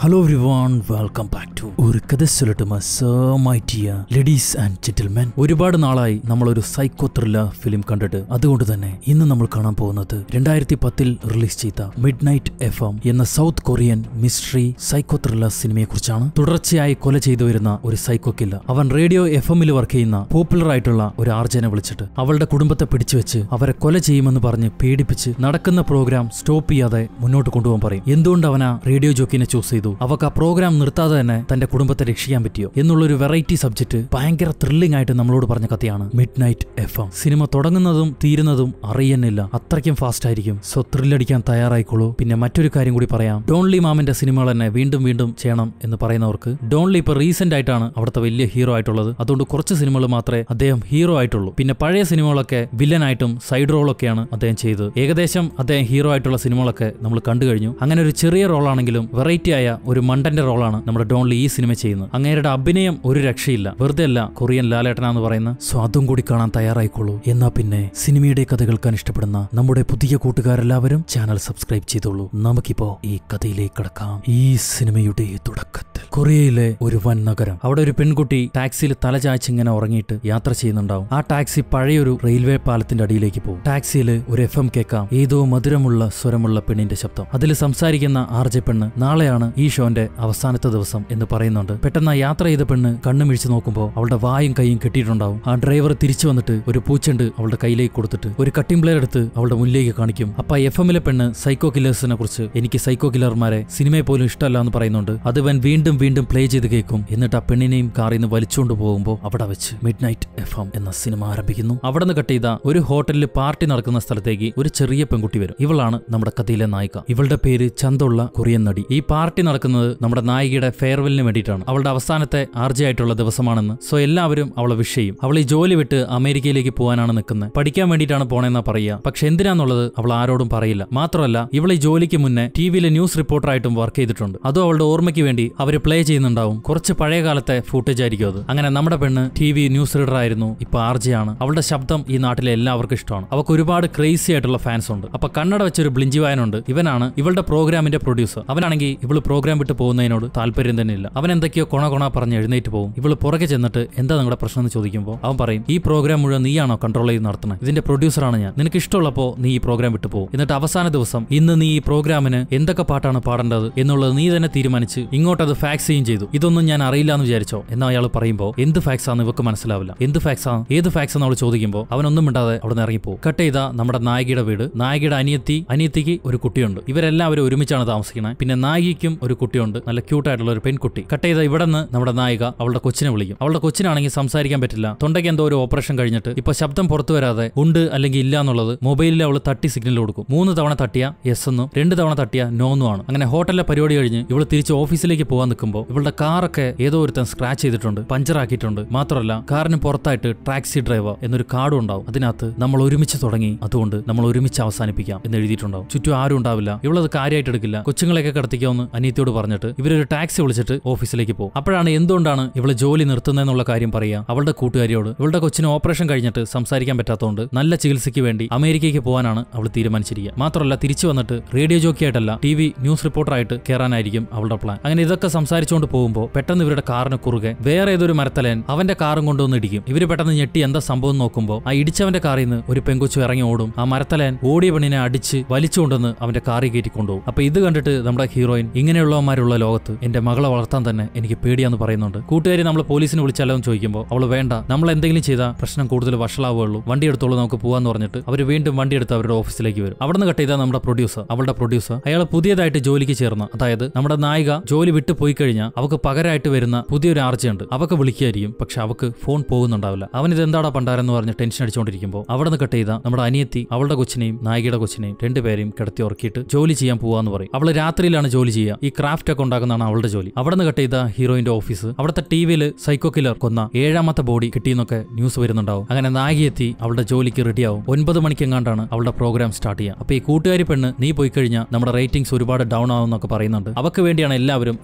hello everyone welcome back to ഒരു കഥ ചൊല്ലട്ടുമ സോമൈറ്റിയ ലേഡീസ് ആൻഡ് ജെന്റിൽമെൻ ഒരുപാട് നാളായി നമ്മൾ ഒരു സൈക്കോ ത്രില്ലർ ഫിലിം കണ്ടിട്ട് അതുകൊണ്ട് തന്നെ ഇന്ന് നമ്മൾ കാണാൻ പോകുന്നത് രണ്ടായിരത്തി പത്തിൽ റിലീസ് ചെയ്ത മിഡ് നൈറ്റ് എഫ് എം എന്ന south Korean mystery psycho thriller സിനിമയെ കുറിച്ചാണ് തുടർച്ചയായി കൊല ചെയ്തു വരുന്ന ഒരു സൈക്കോ കില്ലർ അവൻ റേഡിയോ എഫ് എമ്മിൽ വർക്ക് ചെയ്യുന്ന പോപ്പുലർ ആയിട്ടുള്ള ഒരു ആർജനെ വിളിച്ചിട്ട് അവളുടെ കുടുംബത്തെ പിടിച്ചു വെച്ച് അവരെ കൊല ചെയ്യുമെന്ന് പറഞ്ഞ് പേടിപ്പിച്ച് നടക്കുന്ന പ്രോഗ്രാം സ്റ്റോപ്പ് ചെയ്യാതെ മുന്നോട്ട് കൊണ്ടുപോകാൻ പറയും എന്തുകൊണ്ട് അവൻ ആ റേഡിയോ ജോക്കിനെ ചൂസ് ചെയ്തു അവർക്ക് ആ പ്രോഗ്രാം നിർത്താതെ തന്നെ തന്റെ കുടുംബത്തെ രക്ഷിക്കാൻ പറ്റിയോ എന്നുള്ളൊരു വെറൈറ്റി സബ്ജക്ട് ഭയങ്കര ത്രില്ലിംഗ് ആയിട്ട് നമ്മളോട് പറഞ്ഞ കഥയാണ് മിഡ് നൈറ്റ് എഫ് എം സിനിമ തുടങ്ങുന്നതും തീരുന്നതും അറിയുന്നില്ല അത്രയ്ക്കും ഫാസ്റ്റ് ആയിരിക്കും സോ ത്രില്ലടിക്കാൻ തയ്യാറായിക്കോളൂ പിന്നെ മറ്റൊരു കാര്യം കൂടി പറയാം ഡോൺലി മാമിന്റെ സിനിമകൾ തന്നെ വീണ്ടും വീണ്ടും ചെയ്യണം എന്ന് പറയുന്നവർക്ക് ഡോൺലി ഇപ്പൊ റീസെന്റ് ആയിട്ടാണ് അവിടുത്തെ വലിയ ഹീറോ ആയിട്ടുള്ളത് അതുകൊണ്ട് കുറച്ച് സിനിമകൾ മാത്രമേ അദ്ദേഹം ഹീറോ ആയിട്ടുള്ളൂ പിന്നെ പഴയ സിനിമകളൊക്കെ വില്ലനായിട്ടും സൈഡ് റോളൊക്കെയാണ് അദ്ദേഹം ചെയ്തത് ഏകദേശം അദ്ദേഹം ഹീറോ ആയിട്ടുള്ള സിനിമകളൊക്കെ നമ്മൾ കണ്ടു കഴിഞ്ഞു അങ്ങനെ ഒരു ചെറിയ റോളാണെങ്കിലും വെറൈറ്റി ആയ ഒരു മണ്ടന്റെ റോളാണ് നമ്മുടെ ഡോൺലി ഈ സിനിമ ചെയ്യുന്നത് അങ്ങേരുടെ അഭിനയം ഒരു രക്ഷയില്ല വെറുതെ അല്ല കൊറിയൻ ലാലേട്ടനാന്ന് പറയുന്ന സോ അതും കൂടി കാണാൻ തയ്യാറായിക്കോളൂ എന്നാ പിന്നെ സിനിമയുടെ കഥ കേൾക്കാൻ ഇഷ്ടപ്പെടുന്ന നമ്മുടെ പുതിയ കൂട്ടുകാരെല്ലാവരും ചാനൽ സബ്സ്ക്രൈബ് ചെയ്തോളൂ നമുക്കിപ്പോ ഈ കഥയിലേക്ക് കടക്കാം ഈ സിനിമയുടെ തുടക്കത്തിൽ കൊറിയയിലെ ഒരു വൻ നഗരം അവിടെ ഒരു പെൺകുട്ടി ടാക്സിയിൽ തലചായ്ച്ച് ഇങ്ങനെ ഉറങ്ങിയിട്ട് യാത്ര ചെയ്യുന്നുണ്ടാവും ആ ടാക്സി പഴയൊരു റെയിൽവേ പാലത്തിന്റെ അടിയിലേക്ക് പോകും ടാക്സിയിൽ ഒരു എഫ് എം കേൾക്കാം ഏതോ മധുരമുള്ള സ്വരമുള്ള പെണ്ണിന്റെ ശബ്ദം അതിൽ സംസാരിക്കുന്ന ആർജെ പെണ്ണ് നാളെയാണ് ഈ ഷോന്റെ അവസാനത്തെ ദിവസം എന്ന് പറയുന്നുണ്ട് പെട്ടെന്ന് ആ യാത്ര ചെയ്ത പെണ്ണ് കണ്ണുമിഴിച്ച് നോക്കുമ്പോൾ അവളുടെ വായും കൈയും കെട്ടിയിട്ടുണ്ടാവും ആ ഡ്രൈവർ തിരിച്ചു വന്നിട്ട് ഒരു പൂച്ചെണ്ട് അവളുടെ കയ്യിലേക്ക് കൊടുത്തിട്ട് ഒരു കട്ടിംഗ് പ്ലെയർ എടുത്ത് അവളുടെ മുന്നിലേക്ക് കാണിക്കും അപ്പൊ എഫ് എമ്മിലെ പെണ്ണ് സൈക്കോ കില്ലേഴ്സിനെ കുറിച്ച് എനിക്ക് സൈക്കോ കില്ലർമാരെ സിനിമയെ പോലും ഇഷ്ടമല്ല എന്ന് പറയുന്നുണ്ട് അത് ഇവൻ വീണ്ടും വീണ്ടും പ്ലേ ചെയ്ത് കേൾക്കും എന്നിട്ട് ആ പെണ്ണിനെയും കാറിൽ നിന്ന് വലിച്ചുകൊണ്ട് പോകുമ്പോൾ അവിടെ വെച്ച് മിഡ് നൈറ്റ് എഫ് എം എന്ന സിനിമ ആരംഭിക്കുന്നു അവിടെ നിന്ന് കട്ട് ചെയ്ത ഒരു ഹോട്ടലിൽ പാർട്ടി നടക്കുന്ന സ്ഥലത്തേക്ക് ഒരു ചെറിയ പെൺകുട്ടി വരും ഇവളാണ് നമ്മുടെ കഥയിലെ നായിക ഇവളുടെ പേര് ചന്തുള്ള കൊറിയൻ നടി ഈ പാർട്ടി നടക്കുന്നത് നമ്മുടെ നായികയുടെ ഫെയർവെല്ലിന് വേണ്ടിയിട്ടാണ് അവളുടെ അവസാനത്തെ ആർജി ആയിട്ടുള്ള ദിവസമാണെന്ന് സോ എല്ലാവരും അവളെ വിഷ് ചെയ്യും അവൾ ഈ ജോലി വിട്ട് അമേരിക്കയിലേക്ക് പോകാനാണ് നിൽക്കുന്നത് പഠിക്കാൻ വേണ്ടിയിട്ടാണ് പോണെന്നാ പറയുക പക്ഷെ എന്തിനാന്നുള്ളത് അവൾ ആരോടും പറയില്ല മാത്രമല്ല ഇവൾ ഈ ജോലിക്ക് മുന്നേ ടി വിയിലെ ന്യൂസ് റിപ്പോർട്ടറായിട്ടും വർക്ക് ചെയ്തിട്ടുണ്ട് അതും അവളുടെ ഓർമ്മയ്ക്ക് വേണ്ടി അവർ പ്ലേ ചെയ്യുന്നുണ്ടാവും കുറച്ച് പഴയ കാലത്തെ ഫൂട്ടേജ് ആയിരിക്കും അത് അങ്ങനെ നമ്മുടെ പെണ്ണ് ടി വി ന്യൂസ് റീഡർ ആയിരുന്നു ഇപ്പൊ ആർജിയാണ് അവളുടെ ശബ്ദം ഈ നാട്ടിലെ എല്ലാവർക്കും ഇഷ്ടമാണ് അവൾക്ക് ഒരുപാട് ക്രേസി ആയിട്ടുള്ള ഫാൻസ് ഉണ്ട് അപ്പൊ കണ്ണട വെച്ചൊരു ബ്ലിഞ്ചി വായനുണ്ട് ഇവനാണ് ഇവളുടെ പ്രോഗ്രാമിന്റെ പ്രൊഡ്യൂസർ അവനാണെങ്കിൽ ഇവള് പ്രോഗ്രാം വിട്ട് പോകുന്നതിനോട് താല്പര്യം തന്നെ ഇല്ല അവൻ എന്തൊക്കെയോ കൊണ കൊണ പറഞ്ഞ് എഴുന്നേറ്റ് പോകും ഇവള് പുറകെ ചെന്നിട്ട് എന്താ നിങ്ങളുടെ പ്രശ്നം എന്ന് ചോദിക്കുമ്പോൾ അവൻ പറയും ഈ പ്രോഗ്രാം മുഴുവൻ നീയാണോ കൺട്രോൾ ചെയ്ത് നടത്തുന്നത് ഇതിന്റെ പ്രൊഡ്യൂസറാണ് ഞാൻ നിനക്ക് ഇഷ്ടമുള്ളപ്പോൾ നീ ഈ പ്രോഗ്രാം വിട്ടു പോകും എന്നിട്ട് അവസാന ദിവസം ഇന്ന് നീ ഈ പ്രോഗ്രാമിന് എന്തൊക്കെ പാട്ടാണ് പാടേണ്ടത് എന്നുള്ളത് നീ തന്നെ തീരുമാനിച്ച് ഇങ്ങോട്ട് അത് ഫാക്സ് ചെയ്യും ചെയ്തു ഇതൊന്നും ഞാൻ അറിയില്ല എന്ന് വിചാരിച്ചോ എന്ന് അയാൾ പറയുമ്പോൾ എന്ത് ഫാക്സ് ആണെന്ന് ഇവക്ക് മനസ്സിലാവില്ല എന്ത് ഫാക്സ് ആണ് ഏത് ഫാക്സ് എന്ന് അവൾ ചോദിക്കുമ്പോൾ അവനൊന്നും മിണ്ടാതെ അവിടെ നിന്ന് ഇറങ്ങിപ്പോകും കട്ട് ചെയ്ത നമ്മുടെ നായികയുടെ വീട് നായികയുടെ അനിയത്തി അനിയത്തിക്ക് ഒരു കുട്ടിയുണ്ട് ഇവരെല്ലാവരും ഒരുമിച്ചാണ് താമസിക്കുന്നത് പിന്നെ നായികയ്ക്കും ഒരു കുട്ടിയുണ്ട് നല്ല ക്യൂട്ടായിട്ടുള്ള ഒരു പെൺകുട്ടി കട്ട് ചെയ്ത ഇവിടെ നിന്ന് നമ്മുടെ നായിക അവളുടെ കൊച്ചിനെ വിളിക്കും അവളുടെ കൊച്ചിനാണെങ്കിൽ സംസാരിക്കാൻ പറ്റില്ല തൊണ്ടയ്ക്ക് എന്തോ ഒരു ഓപ്പറേഷൻ കഴിഞ്ഞിട്ട് ഇപ്പൊ ശബ്ദം പുറത്തു വരാതെ ഉണ്ട് അല്ലെങ്കിൽ ഇല്ല എന്നുള്ളത് മൊബൈലിൽ അവൾ തട്ടി സിഗ്നൽ കൊടുക്കും മൂന്ന് തവണ തട്ടിയ യെസ് എന്നും രണ്ട് തവണ തട്ടിയ നോ എന്നുമാണ് അങ്ങനെ ഹോട്ടലിലെ പരിപാടി കഴിഞ്ഞ് ഇവൾ തിരിച്ച് ഓഫീസിലേക്ക് പോകാൻ നിൽക്കുമ്പോൾ ഇവളുടെ കാറൊക്കെ ഏതോ ഒരുത്തൻ സ്ക്രാച്ച് ചെയ്തിട്ടുണ്ട് പഞ്ചർ ആക്കിയിട്ടുണ്ട് മാത്രമല്ല കാറിന് പുറത്തായിട്ട് ടാക്സി ഡ്രൈവർ എന്നൊരു കാർഡും ഉണ്ടാവും അതിനകത്ത് നമ്മൾ ഒരുമിച്ച് തുടങ്ങി അതുകൊണ്ട് നമ്മൾ ഒരുമിച്ച് അവസാനിപ്പിക്കാം എന്ന് എഴുതിയിട്ടുണ്ടാവും ചുറ്റും ആരും ഉണ്ടാവില്ല ഇവളത് കാര്യമായിട്ട് എടുക്കില്ല കൊച്ചുങ്ങളെയൊക്കെ കടത്തിക്കാമെന്ന് അനിയത്തിയോട് പറഞ്ഞിട്ട് ഇവരൊരു ടാക്സി വിളിച്ചിട്ട് ഓഫീസിലേക്ക് പോകും അപ്പോഴാണ് എന്തുകൊണ്ടാണ് ഇവള് ജോലി നിർത്തുന്നതെന്നുള്ള കാര്യം പറയുക അവളുടെ കൂട്ടുകാരിയോട് ഇവളുടെ കൊച്ചിന് ഓപ്പറേഷൻ കഴിഞ്ഞിട്ട് സംസാരിക്കാൻ പറ്റാത്തതുകൊണ്ട് നല്ല ചികിത്സയ്ക്ക് വേണ്ടി അമേരിക്കയ്ക്ക് പോകാനാണ് അവൾ തീരുമാനിച്ചിരിക്കുക മാത്രമല്ല തിരിച്ചു വന്നിട്ട് റേഡിയോ ജോക്കി ആയിട്ടല്ല ടി വി ന്യൂസ് റിപ്പോർട്ടറായിട്ട് കയറാനായിരിക്കും അവളുടെ പ്ലാൻ അങ്ങനെ ഇതൊക്കെ സംസാരിച്ചുകൊണ്ട് പോകുമ്പോൾ പെട്ടെന്ന് ഇവരുടെ കാറിന് കുറുകെ വേറെ ഏതൊരു മരത്തലയൻ അവന്റെ കാറും കൊണ്ടുവന്ന് ഇടിക്കും ഇവര് പെട്ടെന്ന് ഞെട്ടി എന്താ സംഭവം നോക്കുമ്പോൾ ആ ഇടിച്ചവന്റെ കാറിൽ നിന്ന് ഒരു പെങ്കൊച്ചു ഇറങ്ങി ഓടും ആ മരത്തലയൻ ഓടിയ പെണ്ണിനെ അടിച്ച് വലിച്ചുകൊണ്ടെന്ന് അവന്റെ കാറിൽ കയറ്റി കൊണ്ടുപോകും അപ്പൊ ഇത് കണ്ടിട്ട് നമ്മുടെ ഹീറോയിൻ ഇങ്ങനെയുള്ളവന്മാരുള്ള ലോകത്ത് എന്റെ മകളെ വളർത്താൻ തന്നെ എനിക്ക് പേടിയാന്ന് പറയുന്നുണ്ട് കൂട്ടുകാരി നമ്മൾ പോലീസിനെ വിളിച്ചാലോ എന്ന് ചോദിക്കുമ്പോൾ അവൾ വേണ്ട നമ്മൾ എന്തെങ്കിലും ചെയ്താൽ പ്രശ്നം കൂടുതൽ വഷളാവുകയുള്ളൂ വണ്ടി എടുത്തോളൂ നമുക്ക് പോകാന്ന് പറഞ്ഞിട്ട് അവർ വീണ്ടും വണ്ടി എടുത്ത് അവരുടെ ഓഫീസിലേക്ക് വരും അവിടെ നിന്ന് കട്ട് ചെയ്താൽ നമ്മുടെ പ്രൊഡ്യൂസർ അവളുടെ പ്രൊഡ്യൂസർ അയാൾ പുതിയതായിട്ട് ജോലിക്ക് ചേർന്ന അതായത് നമ്മുടെ നായിക ജോലി വിട്ടു പോയി കഴിഞ്ഞാൽ അവക്ക് പകരമായിട്ട് വരുന്ന പുതിയൊരു ആർച്ചയുണ്ട് അവക്ക് വിളിക്കുകയായിരിക്കും പക്ഷെ അവക്ക് ഫോൺ പോകുന്നുണ്ടാവില്ല അവൻ ഇത് എന്താടാ പണ്ടാരെന്ന് പറഞ്ഞ് ടെൻഷൻ അടിച്ചുകൊണ്ടിരിക്കുമ്പോൾ അവിടെ നിന്ന് കട്ട് ചെയ്ത നമ്മുടെ അനിയത്തി അവളുടെ കൊച്ചിനെയും നായികയുടെ കൊച്ചിനെയും രണ്ടുപേരെയും കിടത്തി ഉറക്കിയിട്ട് ജോലി ചെയ്യാൻ പോവാന്ന് പറയും അവൾ രാത്രിയിലാണ് ജോലി ചെയ്യുക ഈ ക്രാഫ്റ്റ് ഒക്കെ ഉണ്ടാക്കുന്നതാണ് അവളുടെ ജോലി അവിടെ നിന്ന് കട്ട് ചെയ്ത ഹീറോയിന്റെ ഓഫീസ് അവിടുത്തെ ടി വിയിൽ സൈക്കോ കില്ലർ കൊന്ന ഏഴാമത്തെ ബോഡി കിട്ടിയെന്നൊക്കെ ന്യൂസ് വരുന്നുണ്ടാവും അങ്ങനെ നായിക എത്തി അവളുടെ ജോലിക്ക് റെഡിയാവും ഒൻപത് മണിക്കെങ്ങാണ്ടാണ് അവളുടെ പ്രോഗ്രാം സ്റ്റാർട്ട് ചെയ്യുക അപ്പൊ ഈ കൂട്ടുകാരി പെണ്ണ് നീ പോയി കഴിഞ്ഞാൽ നമ്മുടെ റേറ്റിംഗ്സ് ഒരുപാട് ഡൗൺ ആവും എന്നൊക്കെ പറയുന്നുണ്ട് അവക്ക് വേണ്ടിയാണ് എല്ലാവരും ഈ പ്രോഗ്രാം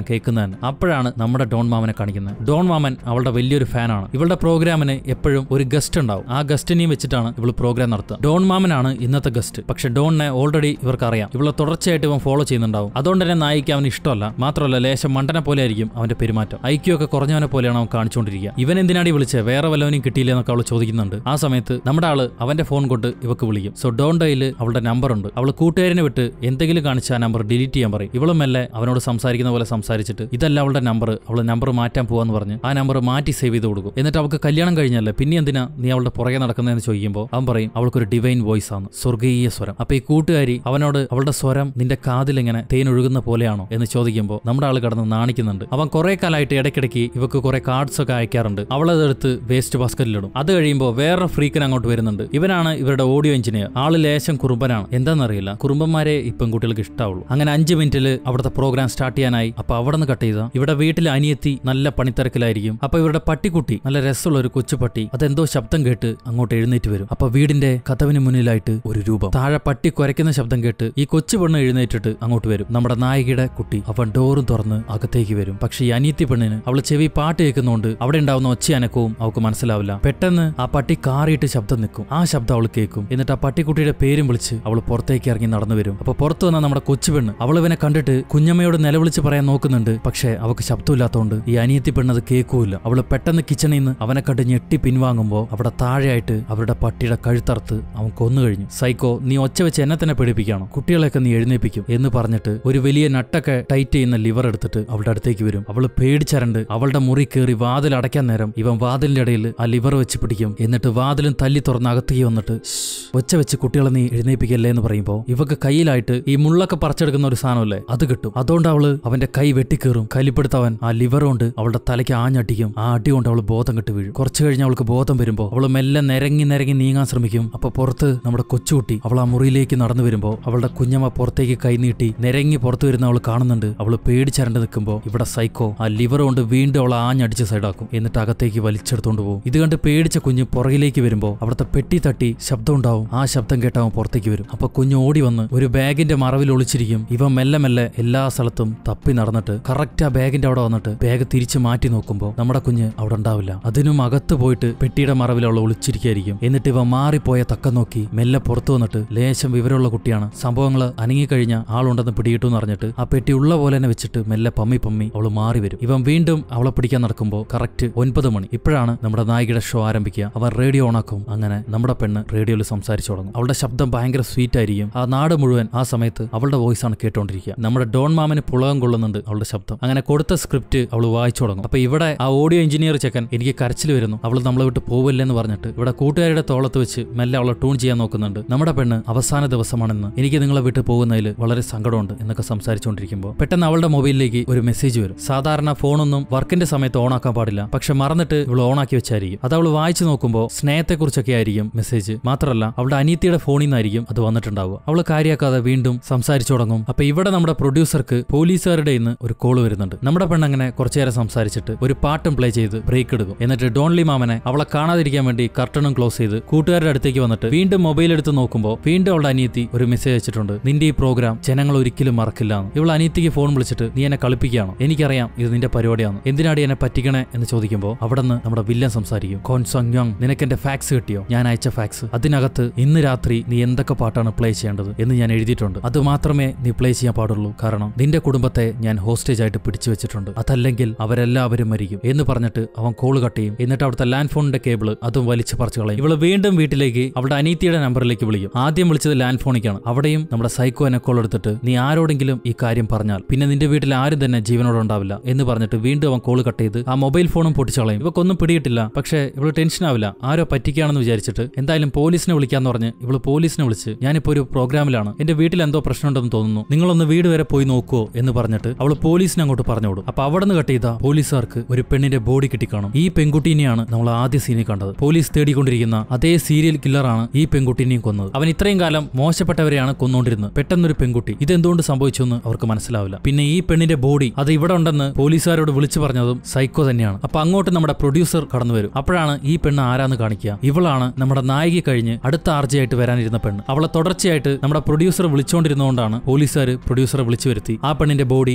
കേൾക്കുന്നത് തന്നെ അപ്പോഴാണ് നമ്മുടെ ഡോൺ മാമനെ കാണിക്കുന്നത് ഡോൺ മാമൻ അവളുടെ വലിയൊരു ഫാനാണ് ഇവളുടെ പ്രോഗ്രാമിന് എപ്പോഴും ഒരു ഗസ്റ്റ് ഉണ്ടാവും ആ ഗസ്റ്റിനെയും വെച്ചിട്ടാണ് ഇവൾ പ്രോഗ്രാം നടത്തുക ഡോൺ മാമനാണ് ഇന്നത്തെ ഗസ്റ്റ് പക്ഷെ ഡോണിനെ ഓൾറെഡി ഇവർക്ക് അറിയാം ഇവളെ തുടർച്ചയായിട്ട് ഇവൻ ഫോളോ ചെയ്യുന്നുണ്ടാവും അതുകൊണ്ട് തന്നെ നായിക്ക് അവന് ഇഷ്ടമല്ല മാത്രമല്ല ലേശം മണ്ടനെ പോലെ ആയിരിക്കും അവന്റെ പെരുമാറ്റം ഐക്യമൊക്കെ കുറഞ്ഞവനെ പോലെയാണ് അവൻ കാണിച്ചുകൊണ്ടിരിക്കുക ഇവൻ എന്തിനാടി വിളിച്ചത് വേറെ വല്ലവനും കിട്ടിയില്ല എന്നൊക്കെ അവൾ ചോദിക്കുന്നുണ്ട് ആ സമയത്ത് നമ്മുടെ ആള് അവന്റെ ഫോൺ കൊണ്ട് ഇവക്ക് വിളിക്കും സോ ഡോൺ ഡയിൽ അവളുടെ നമ്പർ ഉണ്ട് അവൾ കൂട്ടുകാരനെ വിട്ട് എന്തെങ്കിലും കാണിച്ച ആ നമ്പർ ഡിലീറ്റ് ചെയ്യാൻ പറയും ഇവളും മെല്ലെ അവനോട് സംസാരിക്കുന്ന പോലെ സംസാരിച്ചിട്ട് ഇതല്ല അവളുടെ നമ്പർ അവൾ നമ്പർ മാറ്റാൻ പോവാന്ന് പറഞ്ഞ് ആ നമ്പർ മാറ്റി സേവ് ചെയ്ത് കൊടുക്കും എന്നിട്ട് അവൾക്ക് കല്യാണം കഴിഞ്ഞല്ലേ പിന്നെ എന്തിനാ നീ അവളുടെ പുറകെ നടക്കുന്നതെന്ന് ചോദിക്കുമ്പോൾ അവൻ പറയും അവൾക്കൊരു ഡിവൈൻ വോയിസ് ആണ് സ്വർഗീയ സ്വരം അപ്പൊ ഈ കൂട്ടുകാരി അവനോട് അവളുടെ സ്വരം നിന്റെ കാതിൽ ഇങ്ങനെ തേൻ ഒഴുകുന്ന പോലെയാണോ എന്ന് ചോദിക്കുമ്പോൾ നമ്മുടെ ആൾ കടന്ന് നാണിക്കുന്നുണ്ട് അവൻ കുറെ കാലമായിട്ട് ഇടയ്ക്കിടയ്ക്ക് ഇവക്ക് കുറെ കാർഡ്സ് ഒക്കെ അയക്കാറുണ്ട് അവളതെടുത്ത് വേസ്റ്റ് ബാസ്ക്കറ്റിലിടും അത് കഴിയുമ്പോൾ വേറെ ഫ്രീക്കൻ അങ്ങോട്ട് വരുന്നുണ്ട് ഇവനാണ് ഇവരുടെ ഓഡിയോ എഞ്ചിനീയർ ആള് ലേശം കുറുമ്പനാണ് എന്താണെന്നറിയില്ല കുറുമ്പന്മാരെ ഈ പെൺകുട്ടികൾക്ക് ഇഷ്ടാവുള്ളൂ അങ്ങനെ അഞ്ച് മിനിറ്റിൽ അവിടുത്തെ പ്രോഗ്രാം സ്റ്റാർട്ട് ചെയ്യാനായി അപ്പൊ അവിടെ നിന്ന് കട്ട് ചെയ്ത ഇവിടെ വീട്ടിൽ അനിയത്തി നല്ല പണിത്തിരക്കിലായിരിക്കും അപ്പൊ ഇവരുടെ പട്ടിക്കുട്ടി നല്ല രസമുള്ള ഒരു കൊച്ചുപട്ടി അതെന്തോ ശബ്ദം കേട്ട് അങ്ങോട്ട് എഴുന്നേറ്റ് വരും അപ്പൊ വീടിന്റെ കഥവിന് മുന്നിലായിട്ട് ഒരു രൂപം താഴെ പട്ടി കുരയ്ക്കുന്ന ശബ്ദം കേട്ട് ഈ കൊച്ചു പെണ്ണ് എഴുന്നേറ്റിട്ട് അങ്ങോട്ട് വരും നമ്മുടെ നായികയുടെ കുട്ടി അവൻ ഡോറും തുറന്ന് അകത്തേക്ക് വരും പക്ഷെ ഈ അനിയത്തി പെണ്ണിന് അവള് ചെവി പാട്ട് കേൾക്കുന്നതുകൊണ്ട് അവിടെ ഉണ്ടാവുന്ന ഒച്ച അനക്കവും അവൾക്ക് മനസ്സിലാവില്ല പെട്ടെന്ന് ആ പട്ടി കാറിയിട്ട് ശബ്ദം നിൽക്കും ആ ശബ്ദം അവൾ കേൾക്കും എന്നിട്ട് ആ പട്ടിക്കുട്ടിയുടെ പേരും വിളിച്ച് അവൾ പുറത്തേക്ക് ഇറങ്ങി നടന്നു വരും അപ്പൊ പുറത്തു വന്ന നമ്മുടെ കൊച്ചു പെണ്ണ് അവൾ ഇവനെ കണ്ടിട്ട് കുഞ്ഞമ്മയോട് നിലവിളിച്ച് പറയാൻ നോക്കുന്നുണ്ട് പക്ഷെ അവൾക്ക് ശബ്ദമില്ലാത്തതുകൊണ്ട് ഈ അനിയത്തി പെണ്ണ് അത് കേൾക്കൂല അവള് പെട്ടെന്ന് കിച്ചണിൽ നിന്ന് അവനെ കണ്ട് ഞെട്ടി പിൻവാങ്ങുമ്പോൾ അവിടെ താഴെയായിട്ട് അവരുടെ പട്ടിയുടെ കഴുത്തറുത്ത് അവൻ കൊന്നു കഴിഞ്ഞു സൈക്കോ നീ ഒച്ച വെച്ച് എന്നെ തന്നെ പേടിപ്പിക്കണം കുട്ടികളെയൊക്കെ നീ എഴുന്നേപ്പിക്കും എന്ന് പറഞ്ഞിട്ട് ഒരു വലിയ നട്ടൊക്കെ ടൈറ്റ് ചെയ്യുന്ന ലിവർ എടുത്തിട്ട് അവളുടെ അടുത്തേക്ക് വരും അവള് പേടിച്ചരണ്ട് അവളുടെ മുറി കയറി വാതിൽ അടയ്ക്കാൻ നേരം ഇവൻ വാതിലിന്റെ ഇടയിൽ ആ ലിവർ വെച്ച് പിടിക്കും എന്നിട്ട് വാതിലും തല്ലി തുറന്ന് അകത്തേക്ക് വന്നിട്ട് "ശ്ശ്, ഒച്ച വെച്ച് കുട്ടികളെ നീ എഴുന്നേപ്പിക്കല്ലേ എന്ന് പറയുമ്പോൾ ഇവക്ക് കയ്യിലായിട്ട് ഈ മുള്ളൊക്കെ പറിച്ചെടുക്കുന്ന ഒരു സാധനമല്ലേ അത് കിട്ടും അതുകൊണ്ട് അവള് അവന്റെ കൈ വെട്ടിക്കേറും കലിപ്പെടുത്തവൻ ആ ലിവർ കൊണ്ട് അവളുടെ തലയ്ക്ക് ആഞ്ഞടിക്കും ആ അടി കൊണ്ട് അവള് ബോധം കെട്ട് വീഴും കുറച്ചു കഴിഞ്ഞ് അവൾക്ക് ബോധം വരുമ്പോൾ അവള് മെല്ലെ നിരങ്ങി നിരങ്ങി നീങ്ങാൻ ശ്രമിക്കും അപ്പൊ പുറത്ത് നമ്മുടെ കൊച്ചുകുട്ടി അവൾ ആ മുറിയിലേക്ക് നടന്നു വരുമ്പോൾ അവളുടെ കുഞ്ഞമ്മ പുറത്തേക്ക് കൈനീട്ടി നിരങ്ങി പുറത്തു വരുന്ന അവൾ കാണുന്നുണ്ട് അവള് പേടിച്ചരണ്ട് നിൽക്കുമ്പോൾ ഇവിടെ സൈക്കോ ആ ലിവർ കൊണ്ട് വീണ്ടും അവൾ ആഞ്ഞടിച്ച് സൈഡാക്കും എന്നിട്ട് അകത്തേക്ക് വലിച്ചെടുത്തോണ്ട് പോകും ഇത് കണ്ട് പേടിച്ച കുഞ്ഞ് പുറകിലേക്ക് വരുമ്പോൾ അവിടുത്തെ പെട്ടി തട്ടി ശബ്ദം ഉണ്ടാവും ആ ശബ്ദം കേട്ടവൻ പുറത്തേക്ക് വരും അപ്പൊ കുഞ്ഞ് ഓടി വന്ന് ഒരു ബാഗിന്റെ മറവിൽ ഒളിച്ചിരിക്കും ഇവ മെല്ലെ മെല്ലെ എല്ലാ സ്ഥലത്തും തപ്പി നടന്നിട്ട് കറക്റ്റ് ആ ബാഗിന്റെ അവിടെ വന്നിട്ട് ബാഗ് തിരിച്ച് മാറ്റി നോക്കുമ്പോൾ നമ്മുടെ കുഞ്ഞ് അവിടെ ഉണ്ടാവില്ല അതിനും അകത്ത് പോയിട്ട് പെട്ടിയുടെ മറവിൽ അവൾ ഒളിച്ചിരിക്കുകയായിരിക്കും എന്നിട്ട് ഇവ മാറിപ്പോയ തക്കം നോക്കി മെല്ലെ പുറത്തു വന്നിട്ട് ലേശം വിവരമുള്ള കുട്ടിയാണ് സംഭവങ്ങൾ അനങ്ങിക്കഴിഞ്ഞ ആളുണ്ടെന്ന് പിടിയിട്ടു എന്ന് അറിഞ്ഞിട്ട് ആ പെട്ടി ഉള്ള പോലെ തന്നെ വെച്ചിട്ട് മെല്ലെ പമ്മി പമ്മി അവൾ മാറി വരും ഇവൻ വീണ്ടും അവളെ പിടിക്കാൻ നടക്കുമ്പോൾ കറക്റ്റ് ഒൻപത് മണി ഇപ്പോഴാണ് നമ്മുടെ നായികയുടെ ഷോ ആരംഭിക്കുക അവൻ റേഡിയോ ഓണാക്കും അങ്ങനെ നമ്മുടെ പെണ്ണ് റേഡിയോയിൽ സംസാരിച്ചു തുടങ്ങും അവളുടെ ശബ്ദം ഭയങ്കര സ്വീറ്റ് ആയിരിക്കും ആ നാട് മുഴുവൻ ആ സമയത്ത് അവളുടെ വോയിസ് ആണ് കേട്ടോണ്ടിരിക്കുക നമ്മുടെ ഡോൺ മാമന് പുളകം കൊള്ളുന്നുണ്ട് അവളുടെ ശബ്ദം അങ്ങനെ കൊടുത്ത സ്ക്രിപ്റ്റ് അവൾ വായിച്ചു തുടങ്ങും അപ്പൊ ഇവിടെ ആ ഓഡിയോ എഞ്ചിനീയർ ചെക്കൻ എനിക്ക് കരച്ചിൽ വരുന്നു അവൾ നമ്മളെ വിട്ട് പോവില്ലെന്ന് പറഞ്ഞിട്ട് ഇവിടെ കൂട്ടുകാരുടെ തോളത്ത് വെച്ച് മെല്ലെ അവളെ ടൂൺ ചെയ്യാൻ നോക്കുന്നുണ്ട് നമ്മുടെ പെണ്ണ് അവസാന ദിവസമാണെന്ന് എനിക്ക് നിങ്ങളെ വിട്ട് പോകുന്നതിൽ വളരെ സങ്കടമുണ്ട് എന്നൊക്കെ സംസാരിച്ചുകൊണ്ടിരിക്കുമ്പോൾ പെട്ടെന്ന് അവളുടെ മൊബൈലിലേക്ക് ഒരു മെസ്സേജ് വരും സാധാരണ ഫോണൊന്നും വർക്കിന്റെ സമയത്ത് ഓൺ ആക്കാൻ പാടില്ല പക്ഷെ മറന്നിട്ട് ഇവൾ ഓൺ ആക്കി വെച്ചായിരിക്കും അത് അവൾ വായിച്ചു നോക്കുമ്പോൾ സ്നേഹത്തെക്കുറിച്ചൊക്കെ ആയിരിക്കും മെസ്സേജ് മാത്രമല്ല അവളുടെ അനിയത്തിയുടെ ഫോണിൽ നിന്നായിരിക്കും അത് വന്നിട്ടുണ്ടാവുക അവൾ കാര്യാക്കാതെ വീണ്ടും സംസാരിച്ചു തുടങ്ങും അപ്പൊ ഇവിടെ നമ്മുടെ പ്രൊഡ്യൂസർക്ക് പോലീസുകാരുടെ ഇന്ന് ഒരു കോള് വരുന്നുണ്ട് നമ്മുടെ പെണ്ണങ്ങനെ കുറച്ചു നേരം സംസാരിച്ചിട്ട് ഒരു പാട്ടും പ്ലേ ചെയ്ത് ബ്രേക്ക് എടുക്കും എന്നിട്ട് ഡോൺലി മാമനെ അവളെ കാണാതിരിക്കാൻ വേണ്ടി കർട്ടണും ക്ലോസ് ചെയ്ത് കൂട്ടുകാരുടെ അടുത്തേക്ക് വന്നിട്ട് വീണ്ടും മൊബൈൽ എടുത്ത് നോക്കുമ്പോൾ വീണ്ടും അവളുടെ അനിയത്തി ഒരു മെസ്സേജ് അയച്ചിട്ടുണ്ട് നിന്റെ ഈ പ്രോഗ്രാം ജനങ്ങൾ ഒരിക്കലും മറക്കില്ല എന്ന് ഇവൾ അനിയത്തിക്ക് ഫോൺ വിളിച്ചിട്ട് നീ എന്നെ കളിപ്പിക്കുകയാണോ എനിക്കറിയാം ഇത് നിന്റെ പരിപാടിയാണ് എന്തിനാടി എന്നെ പറ്റിക്കണേ എന്ന് ചോദിക്കുമ്പോൾ അവിടെ നിന്ന് നമ്മുടെ വില്ലൻ സംസാരിക്കും കോൺ സോങ് യോങ് നിനക്ക് എന്റെ ഫാക്സ് കിട്ടിയോ ഞാൻ അയച്ച ഫാക്സ് അതിനകത്ത് ഇന്ന് രാത്രി നീ എന്തൊക്കെ പാട്ടാണ് പ്ലേ ചെയ്യേണ്ടത് എന്ന് ഞാൻ എഴുതിയിട്ടുണ്ട് അത് മാത്രമേ നീ പ്ലേ ചെയ്യാൻ പാടുള്ളൂ കാരണം നിന്റെ കുടുംബത്തെ ഞാൻ ഹോസ്റ്റേജ് ആയിട്ട് പിടിച്ചു വെച്ചിട്ടുണ്ട് അതല്ലെങ്കിൽ അവരെല്ലാവരും മരിക്കും എന്ന് പറഞ്ഞിട്ട് അവൻ കോള് കട്ട് ചെയ്യും എന്നിട്ട് അവിടുത്തെ ലാൻഡ് ഫോണിന്റെ കേബിൾ അതും വലിച്ചു പറിച്ചു കളയും ഇവള് വീണ്ടും വീട്ടിലേക്ക് അവളുടെ അനീത്തിയുടെ നമ്പറിലേക്ക് വിളിക്കും ആദ്യം വിളിച്ചത് ലാൻഡ് ഫോണിക്കാണ് അവിടെയും നമ്മുടെ സൈക്കോ എന്നെ കോൾ എടുത്തിട്ട് നീ ആരോടെങ്കിലും ഈ കാര്യം പറഞ്ഞാൽ പിന്നെ നിന്റെ വീട്ടിൽ ആരും തന്നെ ജീവനോടെ ഉണ്ടാവില്ല എന്ന് പറഞ്ഞിട്ട് വീണ്ടും അവൻ കോള് കട്ട് ചെയ്ത് ആ മൊബൈൽ ഫോണും പൊട്ടിച്ചു കളയും ഇവക്കൊന്നും പിടിയിട്ടില്ല പക്ഷേ ഇവള് ടെൻഷൻ ആവില്ല ആരോ പറ്റിക്കാണെന്ന് വിചാരിച്ചിട്ട് എന്തായാലും പോലീസിനെ വിളിക്കാന്ന് പറഞ്ഞ് ഇവള് പോലീസിനെ വിളിച്ച് ഞാനിപ്പോ ഒരു പ്രോഗ്രാമിലാണ് എന്റെ വീട്ടിൽ എന്തോ പ്രശ്നമുണ്ടെന്ന് തോന്നുന്നു നിങ്ങളൊന്ന് വീട് വരെ പോയി നോക്കുവോ എന്ന് പറഞ്ഞിട്ട് അവള് പോലീസിനെ അങ്ങോട്ട് പറഞ്ഞോടും അപ്പൊ അവിടെ നിന്ന് കട്ട് ചെയ്ത പോലീസുകാർക്ക് ഒരു പെണ്ണിന്റെ ബോഡി കിട്ടിക്കാണും ഈ പെൺകുട്ടീനെയാണ് നമ്മൾ ആദ്യ സീനിൽ കണ്ടത് പോലീസ് തേടിക്കൊണ്ടിരിക്കുന്ന അതേ സീരിയൽ കില്ലറാണ് ഈ പെൺകുട്ടീനെയും കൊന്നത് അവൻ ഇത്രയും കാലം മോശപ്പെട്ടവരെയാണ് കൊന്നുകൊണ്ടിരുന്നത് പെട്ടെന്നൊരു പെൺകുട്ടി ഇതെന്തുകൊണ്ട് സംഭവിച്ചു എന്ന് അവർക്ക് മനസ്സിലാവില്ല പിന്നെ ഈ പെണ്ണിന്റെ ബോഡി അത് ഇവിടെ ഉണ്ടെന്ന് പോലീസുകാരോട് വിളിച്ചു പറഞ്ഞതും സൈക്കോ തന്നെയാണ് അപ്പൊ അങ്ങോട്ട് നമ്മുടെ പ്രൊഡ്യൂസർ കടന്നു വരും അപ്പോഴാണ് ഈ പെണ്ണ് ആരാന്ന് കാണിക്കുക ഇവളാണ് നമ്മുടെ നായിക കഴിഞ്ഞ് അടുത്ത ആർജയായിട്ട് വരാനിരുന്ന പെണ്ണ് അവളെ തുടർച്ചയായിട്ട് നമ്മുടെ പ്രൊഡ്യൂസർ വിളിച്ചുകൊണ്ടിരുന്നതുകൊണ്ടാണ് പോലീസുകാർ പ്രൊഡ്യൂസറെ വിളിച്ചു വരുത്തി ആ പെണ്ണിന്റെ ബോഡി ഐഡന്റിഫൈ